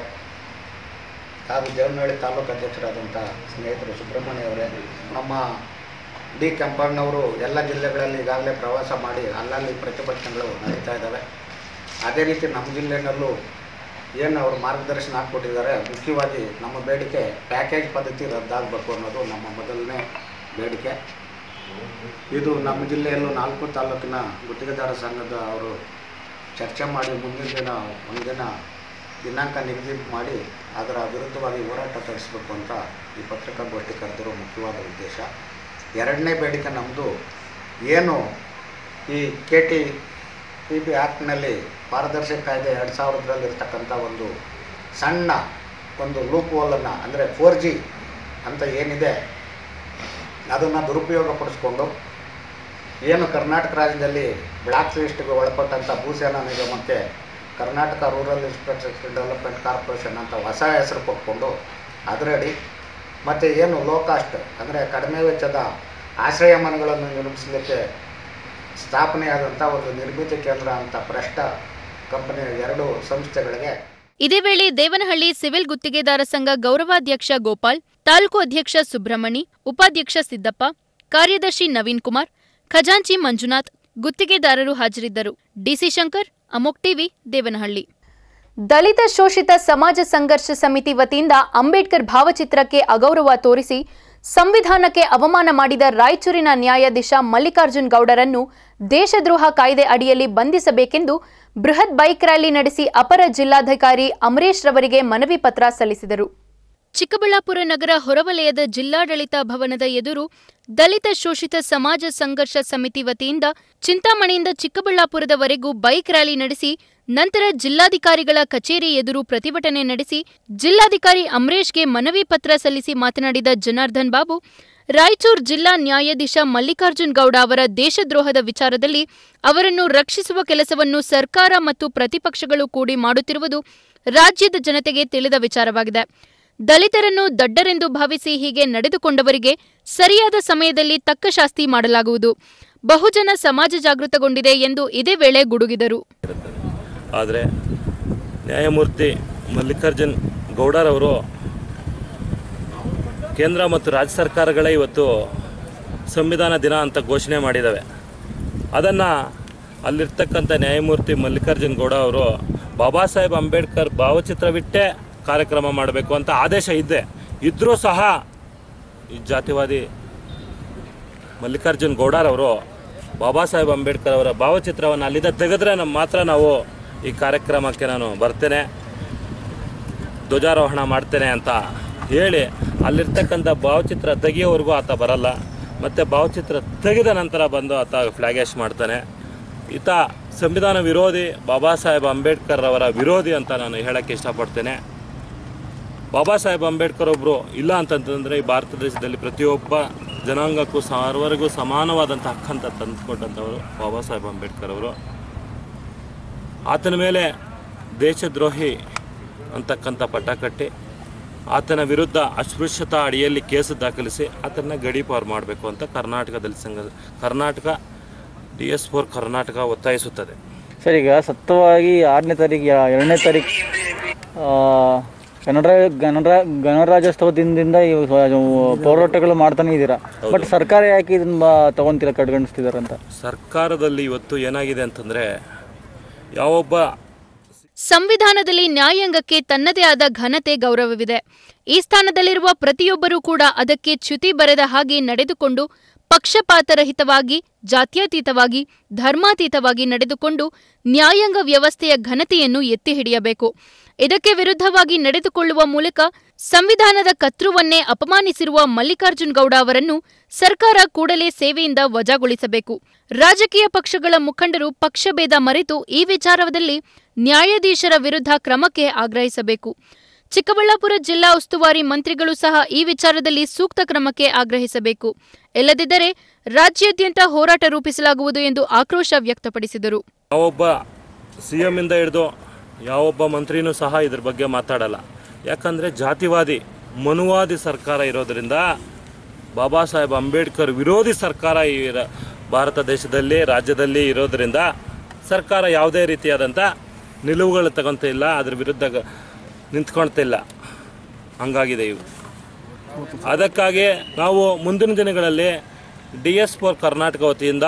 ಹಾಗೂ ದೇವನಹಳ್ಳಿ ತಾಲೂಕು ಅಧ್ಯಕ್ಷರಾದಂಥ ಸ್ನೇಹಿತರು ಸುಬ್ರಹ್ಮಣ್ಯ ಅವರೇ ನಮ್ಮ ಡಿ ಕೆಂಪಣ್ಣವರು ಎಲ್ಲ ಜಿಲ್ಲೆಗಳಲ್ಲಿ ಈಗಾಗಲೇ ಪ್ರವಾಸ ಮಾಡಿ ಅಲ್ಲಲ್ಲಿ ಪ್ರತಿಭಟನೆಗಳು ನಡೀತಾ ಇದ್ದಾವೆ ಅದೇ ರೀತಿ ನಮ್ಮ ಜಿಲ್ಲೆನಲ್ಲೂ ಏನು ಅವರು ಮಾರ್ಗದರ್ಶನ ಹಾಕ್ಕೊಟ್ಟಿದ್ದಾರೆ ಮುಖ್ಯವಾಗಿ ನಮ್ಮ ಬೇಡಿಕೆ ಪ್ಯಾಕೇಜ್ ಪದ್ಧತಿ ರದ್ದಾಗಬೇಕು ಅನ್ನೋದು ನಮ್ಮ ಮೊದಲನೇ ಬೇಡಿಕೆ ಇದು ನಮ್ಮ ಜಿಲ್ಲೆಯಲ್ಲೂ ನಾಲ್ಕು ತಾಲೂಕಿನ ಗುತ್ತಿಗೆದಾರ ಸಂಘದ ಅವರು ಚರ್ಚೆ ಮಾಡಿ ಮುಂದಿನ ದಿನ ಒಂದಿನ ದಿನಾಂಕ ನಿಗದಿ ಮಾಡಿ ಅದರ ವಿರುದ್ಧವಾಗಿ ಹೋರಾಟ ನಡೆಸಬೇಕು ಅಂತ ಈ ಪತ್ರಿಕಾಗೋಷ್ಠಿ ಕರೆದಿರೋ ಮುಖ್ಯವಾದ ಉದ್ದೇಶ ಎರಡನೇ ಬೇಡಿಕೆ ನಮ್ಮದು ಏನು ಈ ಕೆ ಟಿ ಪಿ ಪಿ ಆ್ಯಕ್ಟ್ನಲ್ಲಿ ಪಾರದರ್ಶಕ ಕಾಯ್ದೆ ಎರಡು ಸಾವಿರದಲ್ಲಿ ಇರ್ತಕ್ಕಂಥ ಒಂದು ಸಣ್ಣ ಒಂದು ಲೂಪ್ ಹೋಲನ್ನು ಅಂದರೆ ಫೋರ್ ಜಿ ಅಂತ ಏನಿದೆ ಅದನ್ನು ದುರುಪಯೋಗ ಪಡಿಸ್ಕೊಂಡು ಏನು ಕರ್ನಾಟಕ ರಾಜ್ಯದಲ್ಲಿ ಬ್ಲ್ಯಾಕ್ ಲಿಸ್ಟ್ಗೆ ಒಳಪಟ್ಟಂಥ ಭೂಸೇನಾ ನಿಗಮಕ್ಕೆ Karnataka rural infrastructure development corporation ಅಂತ ಹೊಸ ಹೆಸರು ಕೊಟ್ಕೊಂಡು ಅದರಡಿ ಮತ್ತು ಏನು ಲೋ ಕಾಸ್ಟ್ ಅಂದರೆ ಕಡಿಮೆ ವೆಚ್ಚದ ಆಶ್ರಯ ಮನೆಗಳನ್ನು ನಿರ್ಮಿಸಲಿಕ್ಕೆ ಸ್ಥಾಪನೆಯಾದಂಥ ಒಂದು ನಿರ್ಮಿತಿ ಕೇಂದ್ರ ಅಂತ ಭ್ರಷ್ಟ ಕಂಪನಿಯ ಎರಡು ಸಂಸ್ಥೆಗಳಿಗೆ ಇದೇ ವೇಳೆ ದೇವನಹಳ್ಳಿ ಸಿವಿಲ್ ಗುತ್ತಿಗೆದಾರ ಸಂಘ ಗೌರವಾಧ್ಯಕ್ಷ ಗೋಪಾಲ್ ತಾಲೂಕು ಅಧ್ಯಕ್ಷ ಸುಬ್ರಹ್ಮಣಿ ಉಪಾಧ್ಯಕ್ಷ ಸಿದ್ದಪ್ಪ ಕಾರ್ಯದರ್ಶಿ ನವೀನ್ ಕುಮಾರ್ ಖಜಾಂಚಿ ಮಂಜುನಾಥ್ ಗುತ್ತಿಗೆದಾರರು ಹಾಜರಿದ್ದರು ಡಿಸಿ ಶಂಕರ್ ಅಮೋಕ್ ಟಿವಿ ದೇವನಹಳ್ಳಿ ದಲಿತ ಶೋಷಿತ ಸಮಾಜ ಸಂಘರ್ಷ ಸಮಿತಿ ವತಿಯಿಂದ ಅಂಬೇಡ್ಕರ್ ಭಾವಚಿತ್ರಕ್ಕೆ ಅಗೌರವ ತೋರಿಸಿ ಸಂವಿಧಾನಕ್ಕೆ ಅವಮಾನ ಮಾಡಿದ ರಾಯಚೂರಿನ ನ್ಯಾಯಾಧೀಶ ಮಲ್ಲಿಕಾರ್ಜುನ್ ಗೌಡರನ್ನು ದೇಶದ್ರೋಹ ಕಾಯ್ದೆ ಅಡಿಯಲ್ಲಿ ಬಂಧಿಸಬೇಕೆಂದು ಬೃಹತ್ ಬೈಕ್ ರ್ಯಾಲಿ ನಡೆಸಿ ಅಪರ ಜಿಲ್ಲಾಧಿಕಾರಿ ಅಮರೇಶ್ ರವರಿಗೆ ಮನವಿ ಪತ್ರ ಸಲ್ಲಿಸಿದರು ಚಿಕ್ಕಬಳ್ಳಾಪುರ ನಗರ ಹೊರವಲಯದ ಜಿಲ್ಲಾಡಳಿತ ಭವನದ ಎದುರು ದಲಿತ ಶೋಷಿತ ಸಮಾಜ ಸಂಘರ್ಷ ಸಮಿತಿ ವತಿಯಿಂದ ಚಿಂತಾಮಣಿಯಿಂದ ಚಿಕ್ಕಬಳ್ಳಾಪುರದವರೆಗೂ ಬೈಕ್ ರ್ಯಾಲಿ ನಡೆಸಿ ನಂತರ ಜಿಲ್ಲಾಧಿಕಾರಿಗಳ ಕಚೇರಿ ಎದುರು ಪ್ರತಿಭಟನೆ ನಡೆಸಿ ಜಿಲ್ಲಾಧಿಕಾರಿ ಅಮರೇಶ್ಗೆ ಮನವಿ ಪತ್ರ ಸಲ್ಲಿಸಿ ಮಾತನಾಡಿದ ಜನಾರ್ದನ್ ಬಾಬು ರಾಯಚೂರು ಜಿಲ್ಲಾ ನ್ಯಾಯಾಧೀಶ ಮಲ್ಲಿಕಾರ್ಜುನ್ ಗೌಡ ಅವರ ದೇಶದ್ರೋಹದ ವಿಚಾರದಲ್ಲಿ ಅವರನ್ನು ರಕ್ಷಿಸುವ ಕೆಲಸವನ್ನು ಸರ್ಕಾರ ಮತ್ತು ಪ್ರತಿಪಕ್ಷಗಳು ಕೂಡಿ ಮಾಡುತ್ತಿರುವುದು ರಾಜ್ಯದ ಜನತೆಗೆ ತಿಳಿದ ವಿಚಾರವಾಗಿದೆ ದಲಿತರನ್ನು ದಡ್ಡರೆಂದು ಭಾವಿಸಿ ಹೀಗೆ ನಡೆದುಕೊಂಡವರಿಗೆ ಸರಿಯಾದ ಸಮಯದಲ್ಲಿ ತಕ್ಕ ಶಾಸ್ತಿ ಮಾಡಲಾಗುವುದು ಬಹುಜನ ಸಮಾಜ ಜಾಗೃತಗೊಂಡಿದೆ ಎಂದು ಇದೇ ವೇಳೆ ಗುಡುಗಿದರು ಆದರೆ ನ್ಯಾಯಮೂರ್ತಿ ಮಲ್ಲಿಕಾರ್ಜುನ್ ಗೌಡರವರು ಕೇಂದ್ರ ಮತ್ತು ರಾಜ್ಯ ಸರ್ಕಾರಗಳೇ ಇವತ್ತು ಸಂವಿಧಾನ ದಿನ ಅಂತ ಘೋಷಣೆ ಮಾಡಿದ್ದಾವೆ ಅದನ್ನು ಅಲ್ಲಿರ್ತಕ್ಕಂಥ ನ್ಯಾಯಮೂರ್ತಿ ಮಲ್ಲಿಕಾರ್ಜುನ್ ಗೌಡ ಅವರು ಬಾಬಾ ಸಾಹೇಬ್ ಅಂಬೇಡ್ಕರ್ ಭಾವಚಿತ್ರವಿಟ್ಟೇ ಕಾರ್ಯಕ್ರಮ ಮಾಡಬೇಕು ಅಂತ ಆದೇಶ ಇದೆ ಇದ್ದರೂ ಸಹ ಈ ಜಾತಿವಾದಿ ಮಲ್ಲಿಕಾರ್ಜುನ್ ಗೌಡರವರು ಬಾಬಾ ಸಾಹೇಬ್ ಅಂಬೇಡ್ಕರ್ ಅವರ ಭಾವಚಿತ್ರವನ್ನು ಅಲ್ಲಿಂದ ತೆಗೆದ್ರೆ ನಮ್ಮ ಮಾತ್ರ ನಾವು ಈ ಕಾರ್ಯಕ್ರಮಕ್ಕೆ ನಾನು ಬರ್ತೇನೆ ಧ್ವಜಾರೋಹಣ ಮಾಡ್ತೇನೆ ಅಂತ ಹೇಳಿ ಅಲ್ಲಿರ್ತಕ್ಕಂಥ ಭಾವಚಿತ್ರ ತೆಗಿಯೋವರೆಗೂ ಆತ ಬರಲ್ಲ ಮತ್ತು ಭಾವಚಿತ್ರ ತೆಗೆದ ನಂತರ ಬಂದು ಆತ ಫ್ಲ್ಯಾಗ್ಯಾಶ್ ಮಾಡ್ತಾನೆ ಈತ ಸಂವಿಧಾನ ವಿರೋಧಿ ಬಾಬಾ ಸಾಹೇಬ್ ಅಂಬೇಡ್ಕರ್ ಅವರ ವಿರೋಧಿ ಅಂತ ನಾನು ಹೇಳೋಕ್ಕೆ ಇಷ್ಟಪಡ್ತೇನೆ ಬಾಬಾ ಸಾಹೇಬ್ ಅಂಬೇಡ್ಕರ್ ಒಬ್ಬರು ಇಲ್ಲ ಅಂತಂತಂದರೆ ಈ ಭಾರತ ದೇಶದಲ್ಲಿ ಪ್ರತಿಯೊಬ್ಬ ಜನಾಂಗಕ್ಕೂ ಸರ್ವರಿಗೂ ಸಮಾನವಾದಂಥ ಹಕ್ಕಂತ ತಂದುಕೊಟ್ಟಂಥವರು ಬಾಬಾ ಸಾಹೇಬ್ ಅಂಬೇಡ್ಕರ್ ಅವರು ಆತನ ಮೇಲೆ ದೇಶದ್ರೋಹಿ ಅಂತಕ್ಕಂಥ ಪಟ್ಟ ಕಟ್ಟಿ ಆತನ ವಿರುದ್ಧ ಅಸ್ಪೃಶ್ಯತಾ ಅಡಿಯಲ್ಲಿ ಕೇಸು ದಾಖಲಿಸಿ ಆತನ ಗಡೀಪಾರು ಮಾಡಬೇಕು ಅಂತ ಕರ್ನಾಟಕದಲ್ಲಿ ಸಂಘ Karnataka D S for Karnataka ಒತ್ತಾಯಿಸುತ್ತದೆ ಸರ್ ಈಗ ಸತ್ವವಾಗಿ ಆರನೇ ತಾರೀಕು ಎರಡನೇ ತಾರೀಕು ಗಣರ ಗಣರ ಗಣರಾಜ್ಯೋತ್ಸವ ದಿನದಿಂದ ಈ ಹೋರಾಟಗಳು ಮಾಡ್ತಾನೆ ಇದ್ದೀರಾ ಬಟ್ ಸರ್ಕಾರ ಯಾಕೆ ಇದನ್ನ ತಗೊಂತಿಲ್ಲ ಕಡೆಗಣಿಸ್ತಿದ್ದಾರೆ ಅಂತ ಸರ್ಕಾರದಲ್ಲಿ ಇವತ್ತು ಏನಾಗಿದೆ ಅಂತಂದರೆ ಯಾವೊಬ್ಬ ಸಂವಿಧಾನದಲ್ಲಿ ನ್ಯಾಯಾಂಗಕ್ಕೆ ತನ್ನದೇ ಆದ ಘನತೆ ಗೌರವವಿದೆ ಈ ಸ್ಥಾನದಲ್ಲಿರುವ ಪ್ರತಿಯೊಬ್ಬರೂ ಕೂಡ ಅದಕ್ಕೆ ಚ್ಯುತಿ ಬರೆದ ಹಾಗೆ ನಡೆದುಕೊಂಡು ಪಕ್ಷಪಾತರಹಿತವಾಗಿ ಜಾತ್ಯತೀತವಾಗಿ ಧರ್ಮಾತೀತವಾಗಿ ನಡೆದುಕೊಂಡು ನ್ಯಾಯಾಂಗ ವ್ಯವಸ್ಥೆಯ ಘನತೆಯನ್ನು ಎತ್ತಿ ಹಿಡಿಯಬೇಕು ಇದಕ್ಕೆ ವಿರುದ್ಧವಾಗಿ ನಡೆದುಕೊಳ್ಳುವ ಮೂಲಕ ಸಂವಿಧಾನದ ಕರ್ತೃವನ್ನೇ ಅಪಮಾನಿಸಿರುವ ಮಲ್ಲಿಕಾರ್ಜುನ್ ಗೌಡ ಅವರನ್ನು ಸರ್ಕಾರ ಕೂಡಲೇ ಸೇವೆಯಿಂದ ವಜಾಗೊಳಿಸಬೇಕು ರಾಜಕೀಯ ಪಕ್ಷಗಳ ಮುಖಂಡರು ಪಕ್ಷಭೇದ ಮರೆತು ಈ ವಿಚಾರದಲ್ಲಿ ನ್ಯಾಯಾಧೀಶರ ವಿರುದ್ಧ ಕ್ರಮಕ್ಕೆ ಆಗ್ರಹಿಸಬೇಕು ಚಿಕ್ಕಬಳ್ಳಾಪುರ ಜಿಲ್ಲಾ ಉಸ್ತುವಾರಿ ಮಂತ್ರಿಗಳು ಸಹ ಈ ವಿಚಾರದಲ್ಲಿ ಸೂಕ್ತ ಕ್ರಮಕ್ಕೆ ಆಗ್ರಹಿಸಬೇಕು ಇಲ್ಲದಿದ್ದರೆ ರಾಜ್ಯಾದ್ಯಂತ ಹೋರಾಟ ರೂಪಿಸಲಾಗುವುದು ಎಂದು ಆಕ್ರೋಶ ವ್ಯಕ್ತಪಡಿಸಿದರು ಯಾವೊಬ್ಬ ಸಿ ಎಮ್ಮಿಂದ ಹಿಡಿದು ಯಾವೊಬ್ಬ ಮಂತ್ರಿನೂ ಸಹ ಇದ್ರ ಬಗ್ಗೆ ಮಾತಾಡಲ್ಲ ಯಾಕಂದರೆ ಜಾತಿವಾದಿ ಮನುವಾದಿ ಸರ್ಕಾರ ಇರೋದರಿಂದ ಬಾಬಾ ಸಾಹೇಬ್ ಅಂಬೇಡ್ಕರ್ ವಿರೋಧಿ ಸರ್ಕಾರ ಈ ರ- ಭಾರತ ದೇಶದಲ್ಲಿ ರಾಜ್ಯದಲ್ಲಿ ಇರೋದರಿಂದ ಸರ್ಕಾರ ಯಾವುದೇ ರೀತಿಯಾದಂಥ ನಿಲುವುಗಳು ತಗೊಂತ ಇಲ್ಲ ಅದ್ರ ವಿರುದ್ಧ ಗ- ನಿಂತ್ಕೊಳ್ತಿಲ್ಲ ಹಂಗಾಗಿದೆ ಇವು ಅದಕ್ಕಾಗಿ ನಾವು ಮುಂದಿನ ದಿನಗಳಲ್ಲಿ ಡಿ ಎಸ್ ಫೋರ್ ಕರ್ನಾಟಕ ವತಿಯಿಂದ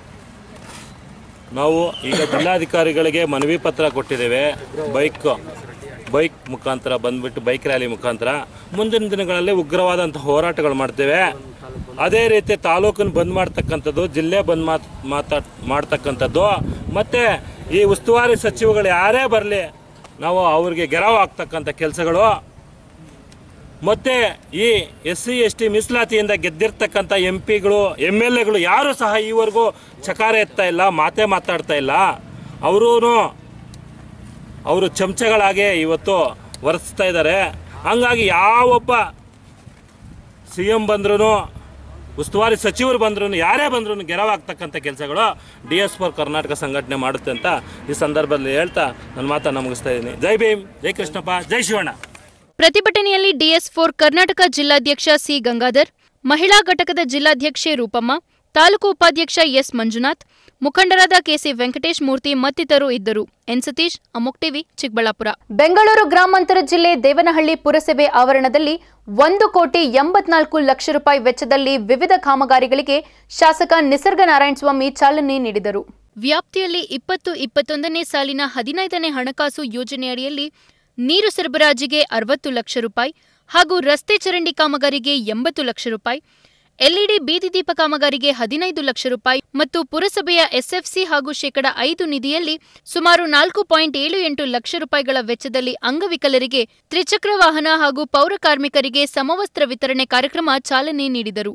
ನಾವು ಈಗ ಜಿಲ್ಲಾಧಿಕಾರಿಗಳಿಗೆ ಮನವಿ ಪತ್ರ ಕೊಟ್ಟಿದ್ದೇವೆ ಬೈಕ್ ಬೈಕ್ ಮುಖಾಂತರ ಬಂದ್ಬಿಟ್ಟು ಬೈಕ್ ರ್ಯಾಲಿ ಮುಖಾಂತರ ಮುಂದಿನ ದಿನಗಳಲ್ಲಿ ಉಗ್ರವಾದಂಥ ಹೋರಾಟಗಳು ಮಾಡ್ತೇವೆ ಅದೇ ರೀತಿ ತಾಲೂಕನ್ನು ಬಂದ್ ಮಾಡ್ತಕ್ಕಂಥದ್ದು ಜಿಲ್ಲೆ ಬಂದ್ ಮಾತ್ ಮಾತಾಡ್ ಮಾಡ್ತಕ್ಕಂಥದ್ದು ಮತ್ತು ಈ ಉಸ್ತುವಾರಿ ಸಚಿವಗಳು ಯಾರೇ ಬರಲಿ ನಾವು ಅವ್ರಿಗೆ ಗೆರವು ಆಗ್ತಕ್ಕಂಥ ಕೆಲಸಗಳು ಮತ್ತು ಈ ಎಸ್ ಸಿ ಎಸ್ ಟಿ ಮೀಸಲಾತಿಯಿಂದ ಗೆದ್ದಿರ್ತಕ್ಕಂಥ ಎಂ ಪಿಗಳು ಎಮ್ ಎಲ್ ಎಗಳು ಯಾರೂ ಸಹ ಈವರೆಗೂ ಚಕಾರ ಎತ್ತಾ ಇಲ್ಲ ಮಾತೇ ಮಾತಾಡ್ತಾ ಇಲ್ಲ ಅವರೂ ಅವರು ಚಮಚಗಳಾಗೆ ಇವತ್ತು ವರ್ತಿಸ್ತಾ ಇದ್ದಾರೆ ಹಂಗಾಗಿ ಯಾವೊಬ್ಬ ಸಿ ಎಂ ಬಂದ್ರೂ ಉಸ್ತುವಾರಿ ಸಚಿವರು ಬಂದ್ರೂ ಯಾರೇ ಬಂದ್ರೂ ಗೆರವಾಗ್ತಕ್ಕಂಥ ಕೆಲಸಗಳು ಡಿ ಎಸ್ ಫೋರ್ ಕರ್ನಾಟಕ ಸಂಘಟನೆ ಮಾಡುತ್ತೆ ಅಂತ ಈ ಸಂದರ್ಭದಲ್ಲಿ ಹೇಳ್ತಾ ನನ್ನ ಮಾತನ್ನು ಮುಗಿಸ್ತಾ ಇದ್ದೀನಿ ಜೈ ಭೀಮ್ ಜೈ ಕೃಷ್ಣಪ್ಪ ಜೈ ಶಿವಣ್ಣ ಪ್ರತಿಭಟನೆಯಲ್ಲಿ ಡಿಎಸ್ ಫೋರ್ ಕರ್ನಾಟಕ ಜಿಲ್ಲಾಧ್ಯಕ್ಷ ಸಿ ಗಂಗಾಧರ್ ಮಹಿಳಾ ಘಟಕದ ಜಿಲ್ಲಾಧ್ಯಕ್ಷೆ ರೂಪಮ್ಮ ತಾಲೂಕು ಉಪಾಧ್ಯಕ್ಷ ಎಸ್ ಮಂಜುನಾಥ್ ಮುಖಂಡರಾದ ಕೆಸಿ ವೆಂಕಟೇಶ್ ಮೂರ್ತಿ ಮತ್ತಿತರರು ಇದ್ದರು ಎನ್ ಸತೀಶ್ ಅಮೋಕ್ ಟಿವಿ ಚಿಕ್ಕಬಳ್ಳಾಪುರ ಬೆಂಗಳೂರು ಗ್ರಾಮಾಂತರ ಜಿಲ್ಲೆ ದೇವನಹಳ್ಳಿ ಪುರಸಭೆ ಆವರಣದಲ್ಲಿ ಒಂದು ಕೋಟಿ ಎಂಬತ್ನಾಲ್ಕು ಲಕ್ಷ ರೂಪಾಯಿ ವೆಚ್ಚದಲ್ಲಿ ವಿವಿಧ ಕಾಮಗಾರಿಗಳಿಗೆ ಶಾಸಕ ನಿಸರ್ಗ ನಾರಾಯಣಸ್ವಾಮಿ ಚಾಲನೆ ನೀಡಿದರು ವ್ಯಾಪ್ತಿಯಲ್ಲಿ ಇಪ್ಪತ್ತು ಇಪ್ಪತ್ತೊಂದನೇ ಸಾಲಿನ ಹದಿನೈದನೇ ಹಣಕಾಸು ಯೋಜನೆಯಡಿಯಲ್ಲಿ ನೀರು ಸರಬರಾಜಿಗೆ ಅರವತ್ತು ಲಕ್ಷ ರೂಪಾಯಿ ಹಾಗೂ ರಸ್ತೆ ಚರಂಡಿ ಕಾಮಗಾರಿಗೆ ಎಂಬತ್ತು ಲಕ್ಷ ರೂಪಾಯಿ ಎಲ್ಇಡಿ ಬೀದಿ ದೀಪ ಕಾಮಗಾರಿಗೆ ಹದಿನೈದು ಲಕ್ಷ ರೂಪಾಯಿ ಮತ್ತು ಪುರಸಭೆಯ ಎಸ್ಎಫ್ಸಿ ಹಾಗೂ ಶೇಕಡ ಐದು ನಿಧಿಯಲ್ಲಿ ಸುಮಾರು ನಾಲ್ಕು ಪಾಯಿಂಟ್ ಏಳು ಎಂಟು ಲಕ್ಷ ರೂಪಾಯಿಗಳ ವೆಚ್ಚದಲ್ಲಿ ಅಂಗವಿಕಲರಿಗೆ ತ್ರಿಚಕ್ರ ವಾಹನ ಹಾಗೂ ಪೌರ ಕಾರ್ಮಿಕರಿಗೆ ಸಮವಸ್ತ್ರ ವಿತರಣೆ ಕಾರ್ಯಕ್ರಮ ಚಾಲನೆ ನೀಡಿದರು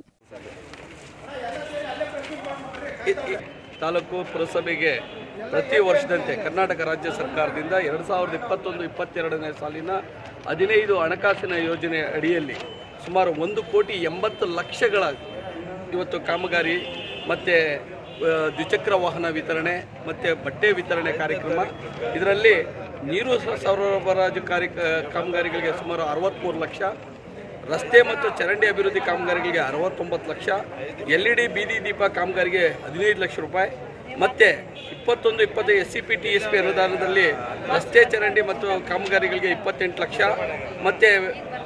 ತಾಲೂಕು ಪುರಸಭೆಗೆ ಪ್ರತಿ ವರ್ಷದಂತೆ ಕರ್ನಾಟಕ ರಾಜ್ಯ ಸರ್ಕಾರದಿಂದ ಎರಡು ಸಾವಿರದ ಇಪ್ಪತ್ತೊಂದು ಇಪ್ಪತ್ತೆರಡನೇ ಸಾಲಿನ ಹದಿನೈದು ಹಣಕಾಸಿನ ಯೋಜನೆ ಅಡಿಯಲ್ಲಿ ಸುಮಾರು ಒಂದು ಕೋಟಿ ಎಂಬತ್ತು ಲಕ್ಷಗಳ ಇವತ್ತು ಕಾಮಗಾರಿ ಮತ್ತು ದ್ವಿಚಕ್ರ ವಾಹನ ವಿತರಣೆ ಮತ್ತು ಬಟ್ಟೆ ವಿತರಣೆ ಕಾರ್ಯಕ್ರಮ ಇದರಲ್ಲಿ ನೀರು ಸ- ಸರಬರಾಜು ಕಾರ್ಯ ಕಾಮಗಾರಿಗಳಿಗೆ ಸುಮಾರು ಅರವತ್ತ್ಮೂರು ಲಕ್ಷ ರಸ್ತೆ ಮತ್ತು ಚರಂಡಿ ಅಭಿವೃದ್ಧಿ ಕಾಮಗಾರಿಗಳಿಗೆ ಅರವತ್ತೊಂಬತ್ತು ಲಕ್ಷ ಎಲ್ ಇ ಡಿ ಬೀದಿ ದೀಪ ಕಾಮಗಾರಿಗೆ ಹದಿನೈದು ಲಕ್ಷ ರೂಪಾಯಿ ಮತ್ತು ಇಪ್ಪತ್ತೊಂದು ಇಪ್ಪತ್ತೈದು S C P T S P ಅನುದಾನದಲ್ಲಿ ರಸ್ತೆ ಚರಂಡಿ ಮತ್ತು ಕಾಮಗಾರಿಗಳಿಗೆ ಇಪ್ಪತ್ತೆಂಟು ಲಕ್ಷ ಮತ್ತು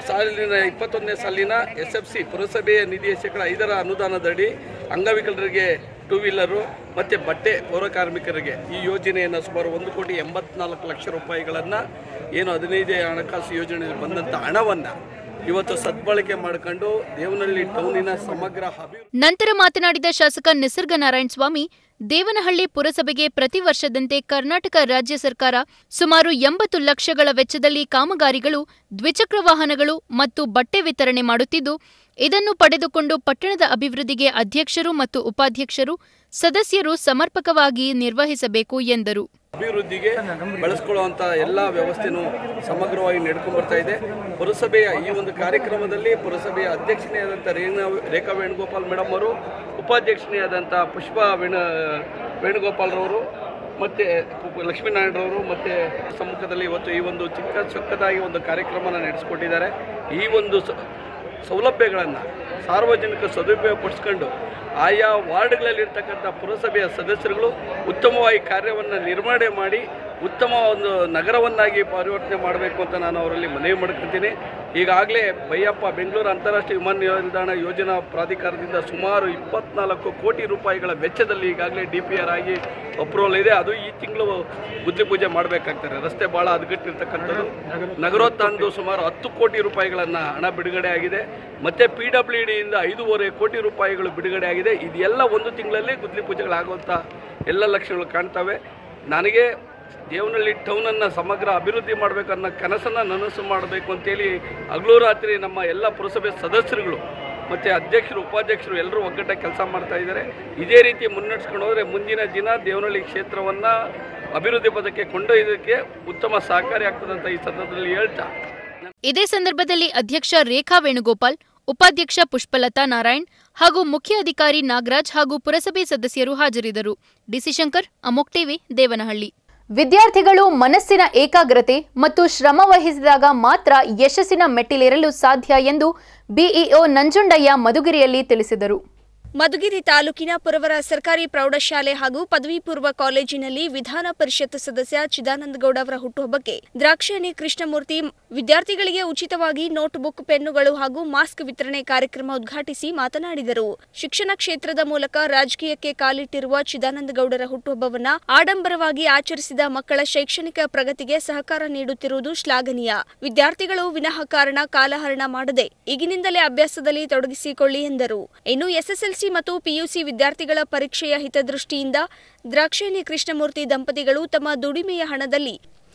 ಸಾಲಿನ ಇಪ್ಪತ್ತೊಂದನೇ ಸಾಲಿನ ಎಸ್ ಎಫ್ ಸಿ ಪುರಸಭೆಯ ನಿಧಿಯ ಶೇಕಡ ಐದರ ಅನುದಾನದಡಿ ಅಂಗವಿಕಲರಿಗೆ ಟೂ ವೀಲರು ಮತ್ತು ಬಟ್ಟೆ ಪೌರ ಕಾರ್ಮಿಕರಿಗೆ ಈ ಯೋಜನೆಯನ್ನು ಸುಮಾರು ಒಂದು ಕೋಟಿ ಎಂಬತ್ನಾಲ್ಕು ಲಕ್ಷ ರೂಪಾಯಿಗಳನ್ನು ಏನು ಹದಿನೈದೇ ಹಣಕಾಸು ಯೋಜನೆಯಲ್ಲಿ ಬಂದಂಥ ಹಣವನ್ನು ಇವತ್ತು ಸದ್ಬಳಕೆ ಮಾಡ್ಕೊಂಡು ದೇವನಹಳ್ಳಿ ಟೌನಿನ ಸಮಗ್ರ ಅಭಿವೃದ್ಧಿ ನಂತರ ಮಾತನಾಡಿದ ಶಾಸಕ ನಿಸರ್ಗ ನಾರಾಯಣ ಸ್ವಾಮಿ ದೇವನಹಳ್ಳಿ ಪುರಸಭೆಗೆ ಪ್ರತಿ ವರ್ಷದಂತೆ ಕರ್ನಾಟಕ ರಾಜ್ಯ ಸರ್ಕಾರ ಸುಮಾರು ಎಂಬತ್ತು ಲಕ್ಷಗಳ ವೆಚ್ಚದಲ್ಲಿ ಕಾಮಗಾರಿಗಳು ದ್ವಿಚಕ್ರ ವಾಹನಗಳು ಮತ್ತು ಬಟ್ಟೆ ವಿತರಣೆ ಮಾಡುತ್ತಿದ್ದು ಇದನ್ನು ಪಡೆದುಕೊಂಡು ಪಟ್ಟಣದ ಅಭಿವೃದ್ಧಿಗೆ ಅಧ್ಯಕ್ಷರು ಮತ್ತು ಉಪಾಧ್ಯಕ್ಷರು ಸದಸ್ಯರು ಸಮರ್ಪಕವಾಗಿ ನಿರ್ವಹಿಸಬೇಕು ಎಂದರು ಅಭಿವೃದ್ಧಿಗೆ ಬಳಸ್ಕೊಳ್ಳುವಂಥ ಎಲ್ಲ ವ್ಯವಸ್ಥೆನೂ ಸಮಗ್ರವಾಗಿ ನಡ್ಕೊಂಡು ಬರ್ತಾ ಇದೆ ಪುರಸಭೆಯ ಈ ಒಂದು ಕಾರ್ಯಕ್ರಮದಲ್ಲಿ ಪುರಸಭೆಯ ಅಧ್ಯಕ್ಷನೆಯಾದಂಥ ರೇಣಾ ರೇಖಾ ವೇಣುಗೋಪಾಲ್ ಮೇಡಮ್ ಅವರು ಉಪಾಧ್ಯಕ್ಷನೆಯಾದಂಥ ಪುಷ್ಪ ವೇಣು ವೇಣುಗೋಪಾಲ್ರವರು ಮತ್ತು ಲಕ್ಷ್ಮೀನಾರಾಯಣರವರು ಮತ್ತು ಸಮ್ಮುಖದಲ್ಲಿ ಇವತ್ತು ಈ ಒಂದು ಚಿಕ್ಕ ಚೊಕ್ಕದಾಗಿ ಒಂದು ಕಾರ್ಯಕ್ರಮನ ನಡೆಸ್ಕೊಟ್ಟಿದ್ದಾರೆ ಈ ಒಂದು ಸ- ಸೌಲಭ್ಯಗಳನ್ನು ಸಾರ್ವಜನಿಕ ಸದುಪಯೋಗ ಪಡಿಸ್ಕೊಂಡು ಆಯಾ ವಾರ್ಡ್ಗಳಲ್ಲಿರ್ತಕ್ಕಂಥ ಪುರಸಭೆಯ ಸದಸ್ಯರುಗಳು ಉತ್ತಮವಾಗಿ ಕಾರ್ಯವನ್ನು ನಿರ್ವಹಣೆ ಮಾಡಿ ಉತ್ತಮ ಒಂದು ನಗರವನ್ನಾಗಿ ಪರಿವರ್ತನೆ ಮಾಡಬೇಕು ಅಂತ ನಾನು ಅವರಲ್ಲಿ ಮನವಿ ಮಾಡ್ಕೊತೀನಿ ಈಗಾಗಲೇ ಬೈಯಪ್ಪ ಬೆಂಗಳೂರು ಅಂತಾರಾಷ್ಟ್ರೀಯ ವಿಮಾನ ನಿಲ್ದಾಣ ಯೋಜನಾ ಪ್ರಾಧಿಕಾರದಿಂದ ಸುಮಾರು ಇಪ್ಪತ್ನಾಲ್ಕು ಕೋಟಿ ರೂಪಾಯಿಗಳ ವೆಚ್ಚದಲ್ಲಿ ಈಗಾಗಲೇ ಡಿ ಪಿ ಆರ್ ಆಗಿ ಅಪ್ರೂವಲ್ ಇದೆ ಅದು ಈ ತಿಂಗಳು ಬುದ್ಧಿ ಪೂಜೆ ಮಾಡಬೇಕಾಗ್ತಾರೆ ರಸ್ತೆ ಭಾಳ ಹದಗೆಟ್ಟಿರ್ತಕ್ಕಂಥದ್ದು ನಗರೋತ್ಥಾನದ್ದು ಸುಮಾರು ಹತ್ತು ಕೋಟಿ ರೂಪಾಯಿಗಳನ್ನು ಹಣ ಬಿಡುಗಡೆ ಆಗಿದೆ ಮತ್ತು ಪಿ ಡಬ್ಲ್ಯೂ ಡಿಯಿಂದ ಐದೂವರೆ ಕೋಟಿ ರೂಪಾಯಿಗಳು ಬಿಡುಗಡೆ ಆಗಿದೆ ಇದೆಲ್ಲ ಒಂದು ತಿಂಗಳಲ್ಲಿ ಗುದ್ಲಿ ಪೂಜೆಗಳಾಗುವಂಥ ಎಲ್ಲ ಲಕ್ಷಣಗಳು ಕಾಣ್ತವೆ ನನಗೆ ದೇವನಹಳ್ಳಿ ಟೌನನ್ನು ಸಮಗ್ರ ಅಭಿವೃದ್ಧಿ ಮಾಡಬೇಕನ್ನೋ ಕನಸನ್ನು ನನಸು ಮಾಡಬೇಕು ಅಂತೇಳಿ ಹಗಲು ರಾತ್ರಿ ನಮ್ಮ ಎಲ್ಲ ಪುರಸಭೆ ಸದಸ್ಯರುಗಳು ಮತ್ತು ಅಧ್ಯಕ್ಷರು ಉಪಾಧ್ಯಕ್ಷರು ಎಲ್ಲರೂ ಒಗ್ಗಟ್ಟಾಗಿ ಕೆಲಸ ಮಾಡ್ತಾ ಇದ್ದಾರೆ ಇದೇ ರೀತಿ ಮುನ್ನಡೆಸ್ಕೊಂಡು ಹೋದರೆ ಮುಂದಿನ ದಿನ ದೇವನಹಳ್ಳಿ ಕ್ಷೇತ್ರವನ್ನು ಅಭಿವೃದ್ಧಿ ಪದಕ್ಕೆ ಕೊಂಡೊಯ್ಯೋದಕ್ಕೆ ಉತ್ತಮ ಸಹಕಾರಿ ಆಗ್ತದಂತ ಈ ಸಂದರ್ಭದಲ್ಲಿ ಹೇಳ್ತಾ ಇದೇ ಸಂದರ್ಭದಲ್ಲಿ ಅಧ್ಯಕ್ಷ ರೇಖಾ ವೇಣುಗೋಪಾಲ್ ಉಪಾಧ್ಯಕ್ಷ ಪುಷ್ಪಲತಾ ನಾರಾಯಣ್ ಹಾಗೂ ಮುಖ್ಯ ಅಧಿಕಾರಿ ನಾಗರಾಜ್ ಹಾಗೂ ಪುರಸಭೆ ಸದಸ್ಯರು ಹಾಜರಿದ್ದರು ಡಿಸಿ ಶಂಕರ್ ಅಮೋಕ್ ಟಿವಿ ದೇವನಹಳ್ಳಿ ವಿದ್ಯಾರ್ಥಿಗಳು ಮನಸ್ಸಿನ ಏಕಾಗ್ರತೆ ಮತ್ತು ಶ್ರಮ ವಹಿಸಿದಾಗ ಮಾತ್ರ ಯಶಸ್ಸಿನ ಮೆಟ್ಟಿಲೇರಲು ಸಾಧ್ಯ ಎಂದು ಬಿಇಒ ನಂಜುಂಡಯ್ಯ ಮಧುಗಿರಿಯಲ್ಲಿ ತಿಳಿಸಿದರು ಮಧುಗಿರಿ ತಾಲೂಕಿನ ಪುರವರ ಸರ್ಕಾರಿ ಪ್ರೌಢಶಾಲೆ ಹಾಗೂ ಪದವಿ ಪೂರ್ವ ಕಾಲೇಜಿನಲ್ಲಿ ವಿಧಾನ ಪರಿಷತ್ ಸದಸ್ಯ ಚಿದಾನಂದಗೌಡ ಅವರ ಹುಟ್ಟುಹಬ್ಬಕ್ಕೆ ದ್ರಾಕ್ಷಾಯಣಿ ಕೃಷ್ಣಮೂರ್ತಿ ವಿದ್ಯಾರ್ಥಿಗಳಿಗೆ ಉಚಿತವಾಗಿ ನೋಟ್ಬುಕ್ ಪೆನ್ನುಗಳು ಹಾಗೂ ಮಾಸ್ಕ್ ವಿತರಣೆ ಕಾರ್ಯಕ್ರಮ ಉದ್ಘಾಟಿಸಿ ಮಾತನಾಡಿದರು ಶಿಕ್ಷಣ ಕ್ಷೇತ್ರದ ಮೂಲಕ ರಾಜಕೀಯಕ್ಕೆ ಕಾಲಿಟ್ಟಿರುವ ಚಿದಾನಂದಗೌಡರ ಹುಟ್ಟುಹಬ್ಬವನ್ನ ಆಡಂಬರವಾಗಿ ಆಚರಿಸಿದ ಮಕ್ಕಳ ಶೈಕ್ಷಣಿಕ ಪ್ರಗತಿಗೆ ಸಹಕಾರ ನೀಡುತ್ತಿರುವುದು ಶ್ಲಾಘನೀಯ ವಿದ್ಯಾರ್ಥಿಗಳು ವಿನಾಕಾರಣ ಕಾಲಹರಣ ಮಾಡದೆ ಈಗಿನಿಂದಲೇ ಅಭ್ಯಾಸದಲ್ಲಿ ತೊಡಗಿಸಿಕೊಳ್ಳಿ ಎಂದರು ಇನ್ನು ಎಸ್ಎಸ್ಎಲ್ಸಿ ಮತ್ತು ಪಿಯುಸಿ ವಿದ್ಯಾರ್ಥಿಗಳ ಪರೀಕ್ಷೆಯ ಹಿತದೃಷ್ಟಿಯಿಂದ ದ್ರಾಕ್ಷಾಯಣಿ ಕೃಷ್ಣಮೂರ್ತಿ ದಂಪತಿಗಳು ತಮ್ಮ ದುಡಿಮೆಯ ಹಣದಲ್ಲಿ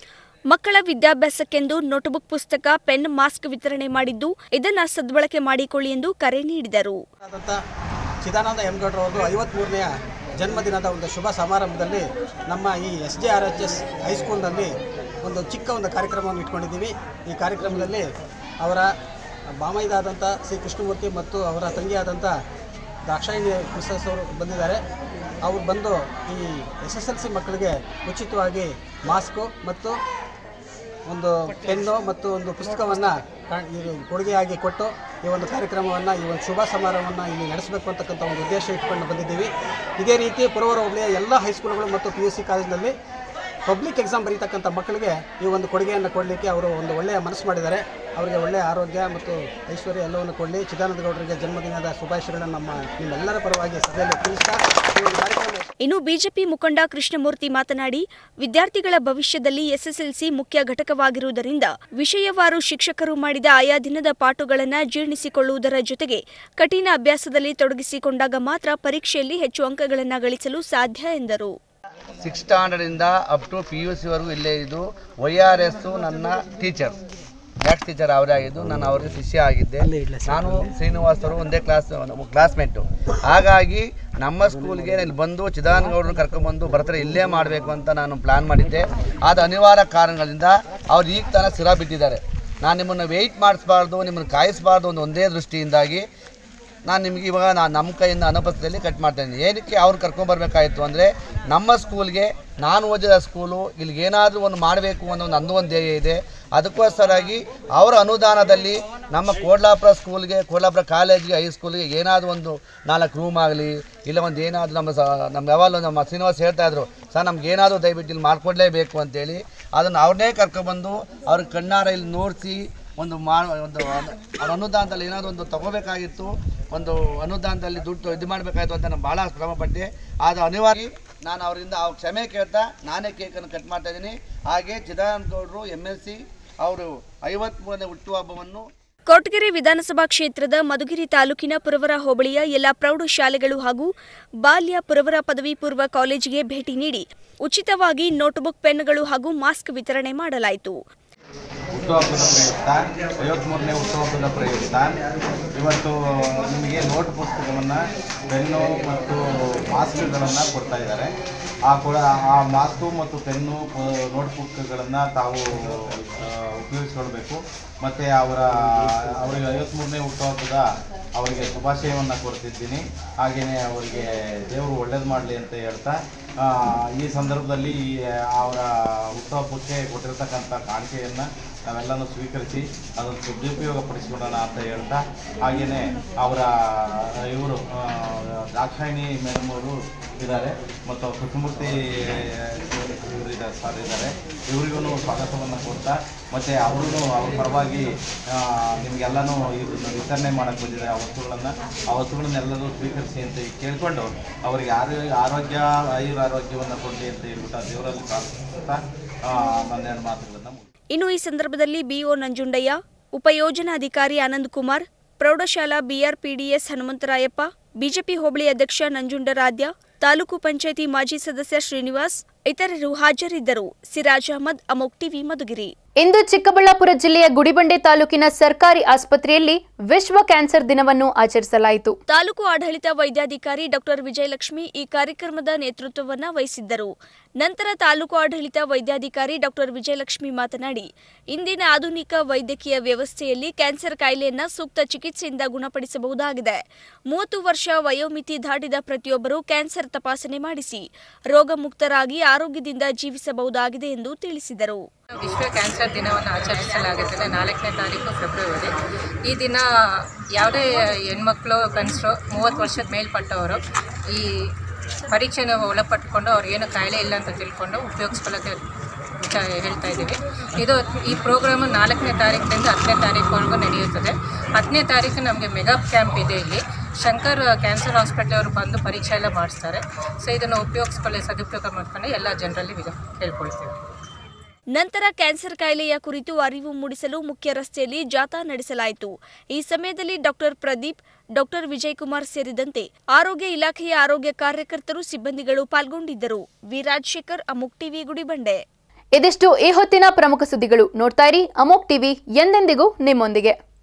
ಮಕ್ಕಳ ವಿದ್ಯಾಭ್ಯಾಸಕ್ಕೆಂದು ನೋಟ್ಬುಕ್ ಪುಸ್ತಕ ಪೆನ್ ಮಾಸ್ಕ್ ವಿತರಣೆ ಮಾಡಿದ್ದು ಇದನ್ನ ಸದ್ಬಳಕೆ ಮಾಡಿಕೊಳ್ಳಿ ಎಂದು ಕರೆ ನೀಡಿದರು ಆದಂಥ ಚಿದಾನಂದ ಎಮ್ಗೌಡ್ರವ್ರದ್ದು ಐವತ್ತ್ಮೂರನೆಯ ಜನ್ಮದಿನದ ಒಂದು ಶುಭ ಸಮಾರಂಭದಲ್ಲಿ ನಮ್ಮ ಈ S J R H S ಹೈಸ್ಕೂಲ್ನಲ್ಲಿ ಒಂದು ಚಿಕ್ಕ ಒಂದು ಕಾರ್ಯಕ್ರಮವನ್ನು ಇಟ್ಕೊಂಡಿದ್ದೀವಿ ಈ ಕಾರ್ಯಕ್ರಮದಲ್ಲಿ ಅವರ ಬಾಮೈದಾದಂಥ ಶ್ರೀ ಕೃಷ್ಣಮೂರ್ತಿ ಮತ್ತು ಅವರ ತಂಗಿಯಾದಂಥ ದಾಕ್ಷಾಯಿಣಿ ಮಿಸಸ್ ಅವರು ಬಂದಿದ್ದಾರೆ ಅವರು ಬಂದು ಈ ಎಸ್ ಎಸ್ ಎಲ್ ಸಿ ಮಕ್ಕಳಿಗೆ ಉಚಿತವಾಗಿ ಮಾಸ್ಕು ಮತ್ತು ಒಂದು ಪೆನ್ನು ಮತ್ತು ಒಂದು ಪುಸ್ತಕವನ್ನು ಇದು ಕೊಡುಗೆಯಾಗಿ ಕೊಟ್ಟು ಈ ಒಂದು ಕಾರ್ಯಕ್ರಮವನ್ನು ಈ ಒಂದು ಶುಭ ಸಮಾರಂಭವನ್ನು ಇಲ್ಲಿ ನಡೆಸಬೇಕು ಅಂತಕ್ಕಂಥ ಒಂದು ಉದ್ದೇಶ ಇಟ್ಕೊಂಡು ಬಂದಿದ್ದೀವಿ ಇದೇ ರೀತಿ ಪುರವರ ಹೋಬಳಿಯ ಎಲ್ಲ ಹೈಸ್ಕೂಲ್ಗಳು ಮತ್ತು ಪಿ ಯು ಸಿ ಕಾಲೇಜಿನಲ್ಲಿ ಪಬ್ಲಿಕ್ ಎಕ್ಸಾಮ್ ಬರೀತಕ್ಕಂಥ ಮಕ್ಕಳಿಗೆ ಈ ಒಂದು ಕೊಡುಗೆಯನ್ನು ಕೊಡಲಿಕ್ಕೆ ಅವರು ಒಂದು ಒಳ್ಳೆಯ ಮನಸ್ಸು ಮಾಡಿದ್ದಾರೆ ಅವರಿಗೆ ಒಳ್ಳೆಯ ಆರೋಗ್ಯ ಮತ್ತು ಐಶ್ವರ್ಯ ಎಲ್ಲವನ್ನು ಕೊಡಲಿ ಚಿದಾನಂದ ಗೌಡರಿಗೆ ಜನ್ಮದಿನದ ಶುಭಾಶಯಗಳನ್ನು ನಮ್ಮ ನಿಮ್ಮೆಲ್ಲರ ಪರವಾಗಿ ಸಭೆಯಲ್ಲಿ ತಿಳಿಸ್ತಾ ಈ ಒಂದು ಕಾರ್ಯಕ್ರಮ ಇನ್ನು ಬಿಜೆಪಿ ಮುಖಂಡ ಕೃಷ್ಣಮೂರ್ತಿ ಮಾತನಾಡಿ ವಿದ್ಯಾರ್ಥಿಗಳ ಭವಿಷ್ಯದಲ್ಲಿ ಎಸ್ಎಸ್ಎಲ್ಸಿ ಮುಖ್ಯ ಘಟಕವಾಗಿರುವುದರಿಂದ ವಿಷಯವಾರು ಶಿಕ್ಷಕರು ಮಾಡಿದ ಆಯಾ ದಿನದ ಪಾಠಗಳನ್ನು ಜೀರ್ಣಿಸಿಕೊಳ್ಳುವುದರ ಜೊತೆಗೆ ಕಠಿಣ ಅಭ್ಯಾಸದಲ್ಲಿ ತೊಡಗಿಸಿಕೊಂಡಾಗ ಮಾತ್ರ ಪರೀಕ್ಷೆಯಲ್ಲಿ ಹೆಚ್ಚು ಅಂಕಗಳನ್ನು ಗಳಿಸಲು ಸಾಧ್ಯ ಎಂದರು ಸಿಕ್ಸ್ ಸ್ಟ್ಯಾಂಡರ್ಡಿಂದ ಅಪ್ ಟು ಪಿ ಯು ಸಿವರೆಗೂ ಇಲ್ಲೇ ಇದ್ದು ವೈ ಆರ್ ಎಸ್ಸು ನನ್ನ ಟೀಚರ್ ಮ್ಯಾಥ್ಸ್ ಟೀಚರ್ ಅವರೇ ಆಗಿದ್ದು ನಾನು ಅವರಿಗೆ ಶಿಷ್ಯ ಆಗಿದ್ದೆ ನಾನು ಶ್ರೀನಿವಾಸ್ ಅವರು ಒಂದೇ ಕ್ಲಾಸ್ ಕ್ಲಾಸ್ಮೇಟು ಹಾಗಾಗಿ ನಮ್ಮ ಸ್ಕೂಲ್ಗೆ ಇಲ್ಲಿ ಬಂದು ಚಿದಾನಗೌಡರನ್ನ ಕರ್ಕೊಂಡ್ಬಂದು ಬರ್ತಾರೆ ಇಲ್ಲೇ ಮಾಡಬೇಕು ಅಂತ ನಾನು ಪ್ಲ್ಯಾನ್ ಮಾಡಿದ್ದೆ ಆದ ಅನಿವಾರ್ಯ ಕಾರಣಗಳಿಂದ ಅವ್ರು ಈಗ ತಾನೇ ಸ್ಥಿರ ಬಿಟ್ಟಿದ್ದಾರೆ ನಾನು ನಿಮ್ಮನ್ನು ವೆಯ್ಟ್ ಮಾಡಿಸ್ಬಾರ್ದು ನಿಮ್ಮನ್ನು ಕಾಯಿಸಬಾರ್ದು ಒಂದು ಒಂದೇ ದೃಷ್ಟಿಯಿಂದಾಗಿ ನಾನು ನಿಮಗೆ ಇವಾಗ ನಾನು ನಮ್ಮ ಕೈಯಿಂದ ಅನುಪಸ್ಥಿತಿಯಲ್ಲಿ ಕಟ್ ಮಾಡ್ತಾಯಿದ್ದೀನಿ ಏನಕ್ಕೆ ಅವ್ರು ಕರ್ಕೊಂಬರ್ಬೇಕಾಯಿತು ಅಂದರೆ ನಮ್ಮ ಸ್ಕೂಲ್ಗೆ ನಾನು ಓದಿದ ಸ್ಕೂಲು ಇಲ್ಲಿಗೆ ಏನಾದರೂ ಒಂದು ಮಾಡಬೇಕು ಅನ್ನೋ ಒಂದು ಅಂದು ಒಂದು ಧ್ಯೇಯ ಇದೆ ಅದಕ್ಕೋಸ್ಕರಾಗಿ ಅವರ ಅನುದಾನದಲ್ಲಿ ನಮ್ಮ ಕೋಡ್ಲಾಪುರ ಸ್ಕೂಲ್ಗೆ ಕೋಡ್ಲಾಪುರ ಕಾಲೇಜ್ಗೆ ಹೈಸ್ಕೂಲ್ಗೆ ಏನಾದರೂ ಒಂದು ನಾಲ್ಕು ರೂಮ್ ಆಗಲಿ ಇಲ್ಲ ಒಂದು ಏನಾದರೂ ನಮ್ಮ ಸ ನಮ್ಮ ಯಾವಾಗಲೂ ನಮ್ಮ ಶ್ರೀನಿವಾಸ್ ಹೇಳ್ತಾಯಿದ್ರು ಸರ್ ನಮ್ಗೆ ಏನಾದರೂ ದಯವಿಟ್ಟು ಇಲ್ಲಿ ಮಾಡಿಕೊಡ್ಲೇಬೇಕು ಅಂತೇಳಿ ಅದನ್ನು ಅವ್ರನ್ನೇ ಕರ್ಕೊಬಂದು ಅವ್ರಿಗೆ ಕಣ್ಣಾರ ಇಲ್ಲಿ ನೋಡಿಸಿ ಒಂದು ಮಾ ಒಂದು ಅನು- ಅನುದಾನದಲ್ಲಿ ಏನಾದರೂ ಒಂದು ತಗೋಬೇಕಾಗಿತ್ತು ಒಂದು ಅನುದಾನದಲ್ಲಿ ದುಡ್ಡು ಇದು ಮಾಡಬೇಕಾಯ್ತು ಅಂತ ನಾನು ಭಾಳ ಶ್ರಮಪಟ್ಟೆ ಆದ ಅನಿವಾರ್ಯ ನಾನು ಅವರಿಂದ ಅವ್ರ ಕ್ಷಮೆ ಕೇಳ್ತಾ ನಾನೇ ಕೇಕನ್ನು ಕಟ್ ಮಾಡ್ತಾ ಇದ್ದೀನಿ ಹಾಗೆ ಚಿದಾನಂದ ಗೌಡರು ಎಮ್ ಎಲ್ ಸಿ ಅವರು ಐವತ್ಮೂರನೇ ಹುಟ್ಟುಹಬ್ಬವನ್ನು ಕೊರಟಗೆರೆ ವಿಧಾನಸಭಾ ಕ್ಷೇತ್ರದ ಮಧುಗಿರಿ ತಾಲೂಕಿನ ಪುರವರ ಹೋಬಳಿಯ ಎಲ್ಲ ಪ್ರೌಢಶಾಲೆಗಳು ಹಾಗೂ ಬಾಲ್ಯ ಪುರವರ ಪದವಿ ಪೂರ್ವ ಕಾಲೇಜಿಗೆ ಭೇಟಿ ನೀಡಿ ಉಚಿತವಾಗಿ ನೋಟ್ಬುಕ್ ಪೆನ್ಗಳು ಹಾಗೂ ಮಾಸ್ಕ್ ವಿತರಣೆ ಮಾಡಲಾಯಿತು ಹುಟ್ಟುಹಬ್ಬದ ಪ್ರಯುಕ್ತ ಐವತ್ತ್ಮೂರನೇ ಹುಟ್ಟುಹಬ್ಬದ ಪ್ರಯುಕ್ತ ಇವತ್ತು ನಿಮಗೆ ನೋಟ್ ಪುಸ್ತಕವನ್ನು ಪೆನ್ನು ಮತ್ತು ಮಾಸ್ಕ್ಗಳನ್ನು ಕೊಡ್ತಾ ಇದ್ದಾರೆ ಆ ಕೂಡ ಆ ಮಾಸ್ಕು ಮತ್ತು ಪೆನ್ನು ನೋಟ್ ಬುಕ್ಗಳನ್ನು ತಾವು ಆ, ಉಪಯೋಗಿಸ್ಕೊಳ್ಬೇಕು ಮತ್ತು ಅವರ ಅವರಿಗೆ ಐವತ್ತ್ಮೂರನೇ ಹುಟ್ಟುಹಬ್ಬದ ಅವರಿಗೆ ಶುಭಾಶಯವನ್ನು ಕೊಡ್ತಿದ್ದೀನಿ ಹಾಗೆಯೇ ಅವರಿಗೆ ದೇವರು ಒಳ್ಳೇದು ಮಾಡಲಿ ಅಂತ ಹೇಳ್ತಾ ಆ, ಈ ಸಂದರ್ಭದಲ್ಲಿ ಈ ಅವರ ಹುಟ್ಟುಹಬ್ಬಕ್ಕೆ ಕೊಟ್ಟಿರ್ತಕ್ಕಂಥ ಕಾಣಿಕೆಯನ್ನು ನಾವೆಲ್ಲನೂ ಸ್ವೀಕರಿಸಿ ಅದನ್ನು ಸದುಪಯೋಗ ಪಡಿಸ್ಕೊಳ್ಳೋಣ ಅಂತ ಹೇಳ್ತಾ ಹಾಗೆಯೇ ಅವರ ಇವರು ದಾಕ್ಷಾಯಿಣಿ ಮೇಡಮ್ ಅವರು ಇದ್ದಾರೆ ಮತ್ತು ಅವ್ರ ಕೃಷ್ಣಮೂರ್ತಿ ಇವರು ಇದ್ದಾರೆ ಸರ್ ಇದ್ದಾರೆ ಇವರಿಗೂ ಸ್ವಾಗತವನ್ನು ಕೊಡ್ತಾ ಮತ್ತು ಅವರು ಅವ್ರ ಪರವಾಗಿ ಆ, ನಿಮಗೆಲ್ಲನೂ ಇದನ್ನು ವಿತರಣೆ ಮಾಡೋಕ್ಕೆ ಬಂದಿದೆ ಆ ವಸ್ತುಗಳನ್ನು ಆ ವಸ್ತುಗಳನ್ನೆಲ್ಲರೂ ಸ್ವೀಕರಿಸಿ ಅಂತ ಕೇಳಿಕೊಂಡು ಅವರಿಗೆ ಆರೋ ಆರೋಗ್ಯ ಆಯುರ ಆರೋಗ್ಯವನ್ನು ಕೊಡಲಿ ಅಂತ ಹೇಳ್ಬಿಟ್ಟು ಆ ದೇವರಲ್ಲಿ ಪ್ರಾರ್ಥಿಸ್ತಾ ಆ, ನನ್ನೆರಡು ಮಾತುಗಳನ್ನು ಮುಗಿಸ್ತೇನೆ. ಇನ್ನು ಈ ಸಂದರ್ಭದಲ್ಲಿ ಬಿಒ ನಂಜುಂಡಯ್ಯ ಉಪಯೋಜನಾಧಿಕಾರಿ ಆನಂದ್ ಕುಮಾರ್ ಪ್ರೌಢಶಾಲಾ ಬಿಆರ್ಪಿಡಿಎಸ್ ಹನುಮಂತರಾಯಪ್ಪ ಬಿಜೆಪಿ ಹೋಬಳಿ ಅಧ್ಯಕ್ಷ ನಂಜುಂಡರಾಧ್ಯ ತಾಲೂಕು ಪಂಚಾಯಿತಿ ಮಾಜಿ ಸದಸ್ಯ ಶ್ರೀನಿವಾಸ್ ಇತರರು ಹಾಜರಿದ್ದರು ಸಿರಾಜ್ ಅಹಮದ್ ಅಮೋಕ್ ಟಿವಿ ಮಧುಗಿರಿ ಇಂದು ಚಿಕ್ಕಬಳ್ಳಾಪುರ ಜಿಲ್ಲೆಯ ಗುಡಿಬಂಡೆ ತಾಲೂಕಿನ ಸರ್ಕಾರಿ ಆಸ್ಪತ್ರೆಯಲ್ಲಿ ವಿಶ್ವ ಕ್ಯಾನ್ಸರ್ ದಿನವನ್ನು ಆಚರಿಸಲಾಯಿತು ತಾಲೂಕು ಆಡಳಿತ ವೈದ್ಯಾಧಿಕಾರಿ ಡಾಕ್ಟರ್ ವಿಜಯಲಕ್ಷ್ಮಿ ಈ ಕಾರ್ಯಕ್ರಮದ ನೇತೃತ್ವವನ್ನ ವಹಿಸಿದ್ದರು ನಂತರ ತಾಲೂಕು ಆಡಳಿತ ವೈದ್ಯಾಧಿಕಾರಿ ಡಾಕ್ಟರ್ ವಿಜಯಲಕ್ಷ್ಮಿ ಮಾತನಾಡಿ ಇಂದಿನ ಆಧುನಿಕ ವೈದ್ಯಕೀಯ ವ್ಯವಸ್ಥೆಯಲ್ಲಿ ಕ್ಯಾನ್ಸರ್ ಕಾಯಿಲೆಯನ್ನ ಸೂಕ್ತ ಚಿಕಿತ್ಸೆಯಿಂದ ಗುಣಪಡಿಸಬಹುದಾಗಿದೆ ಮೂವತ್ತು ವರ್ಷ ವಯೋಮಿತಿ ದಾಟಿದ ಪ್ರತಿಯೊಬ್ಬರು ಕ್ಯಾನ್ಸರ್ ತಪಾಸಣೆ ಮಾಡಿಸಿ ರೋಗ ಮುಕ್ತರಾಗಿ ಆರೋಗ್ಯದಿಂದ ಜೀವಿಸಬಹುದಾಗಿದೆ ಎಂದು ತಿಳಿಸಿದರು ವಿಶ್ವ ಕ್ಯಾನ್ಸರ್ ದಿನವನ್ನು ಆಚರಿಸಲಾಗುತ್ತದೆ ನಾಲ್ಕನೇ ತಾರೀಕು ಫೆಬ್ರವರಿ ಈ ದಿನ ಯಾವುದೇ ಹೆಣ್ಮಕ್ಳು ಗಂಡಸರು ಮೂವತ್ತು ವರ್ಷದ ಮೇಲ್ಪಟ್ಟವರು ಈ ಪರೀಕ್ಷೆನ ಒಳಪಟ್ಟುಕೊಂಡು ಅವ್ರಿಗೇನು ಕಾಯಿಲೆ ಇಲ್ಲ ಅಂತ ತಿಳ್ಕೊಂಡು ಉಪಯೋಗಿಸ್ಕೊಳ್ಳೋಕ್ಕೆ ವಿಚಾರ ಹೇಳ್ತಾ ಇದ್ದೀವಿ ಇದು ಈ ಪ್ರೋಗ್ರಾಮು ನಾಲ್ಕನೇ ತಾರೀಕಿನಿಂದ ಹತ್ತನೇ ತಾರೀಕುವರೆಗೂ ನಡೆಯುತ್ತದೆ ಹತ್ತನೇ ತಾರೀಕು ನಮಗೆ ಮೆಗಾ ಕ್ಯಾಂಪ್ ಇದೆ ಇಲ್ಲಿ ಶಂಕರ್ ಕ್ಯಾನ್ಸರ್ ಹಾಸ್ಪಿಟಲ್ ಅವರು ಬಂದು ಪರೀಕ್ಷೆ ಎಲ್ಲ ಮಾಡಿಸ್ತಾರೆ ಸೊ ಇದನ್ನು ಉಪಯೋಗಿಸ್ಕೊಳ್ಳಿ ಸದುಪಯೋಗ ಮಾಡ್ಕೊಂಡು ಎಲ್ಲ ಜನರಲ್ಲಿ ವಿಧ ಕೇಳ್ಕೊಳ್ತೀವಿ ನಂತರ ಕ್ಯಾನ್ಸರ್ ಕಾಯಿಲೆಯ ಕುರಿತು ಅರಿವು ಮೂಡಿಸಲು ಮುಖ್ಯ ರಸ್ತೆಯಲ್ಲಿ ಜಾಥಾ ನಡೆಸಲಾಯಿತು ಈ ಸಮಯದಲ್ಲಿ ಡಾಕ್ಟರ್ ಪ್ರದೀಪ್ ಡಾಕ್ಟರ್ ವಿಜಯಕುಮಾರ್ ಸೇರಿದಂತೆ ಆರೋಗ್ಯ ಇಲಾಖೆಯ ಆರೋಗ್ಯ ಕಾರ್ಯಕರ್ತರು ಸಿಬ್ಬಂದಿಗಳು ಪಾಲ್ಗೊಂಡಿದ್ದರು ವಿ ರಾಜಶೇಖರ್ ಅಮುಕ್ ಟಿವಿ ಗುಡಿಬಂಡೆ ಇದಿಷ್ಟು ಈ ಹೊತ್ತಿನ ಪ್ರಮುಖ ಸುದ್ದಿಗಳು ನೋಡ್ತಾ ಇರಿ ಅಮೋಕ್ ಟಿವಿ ಎಂದೆಂದಿಗೂ ನಿಮ್ಮೊಂದಿಗೆ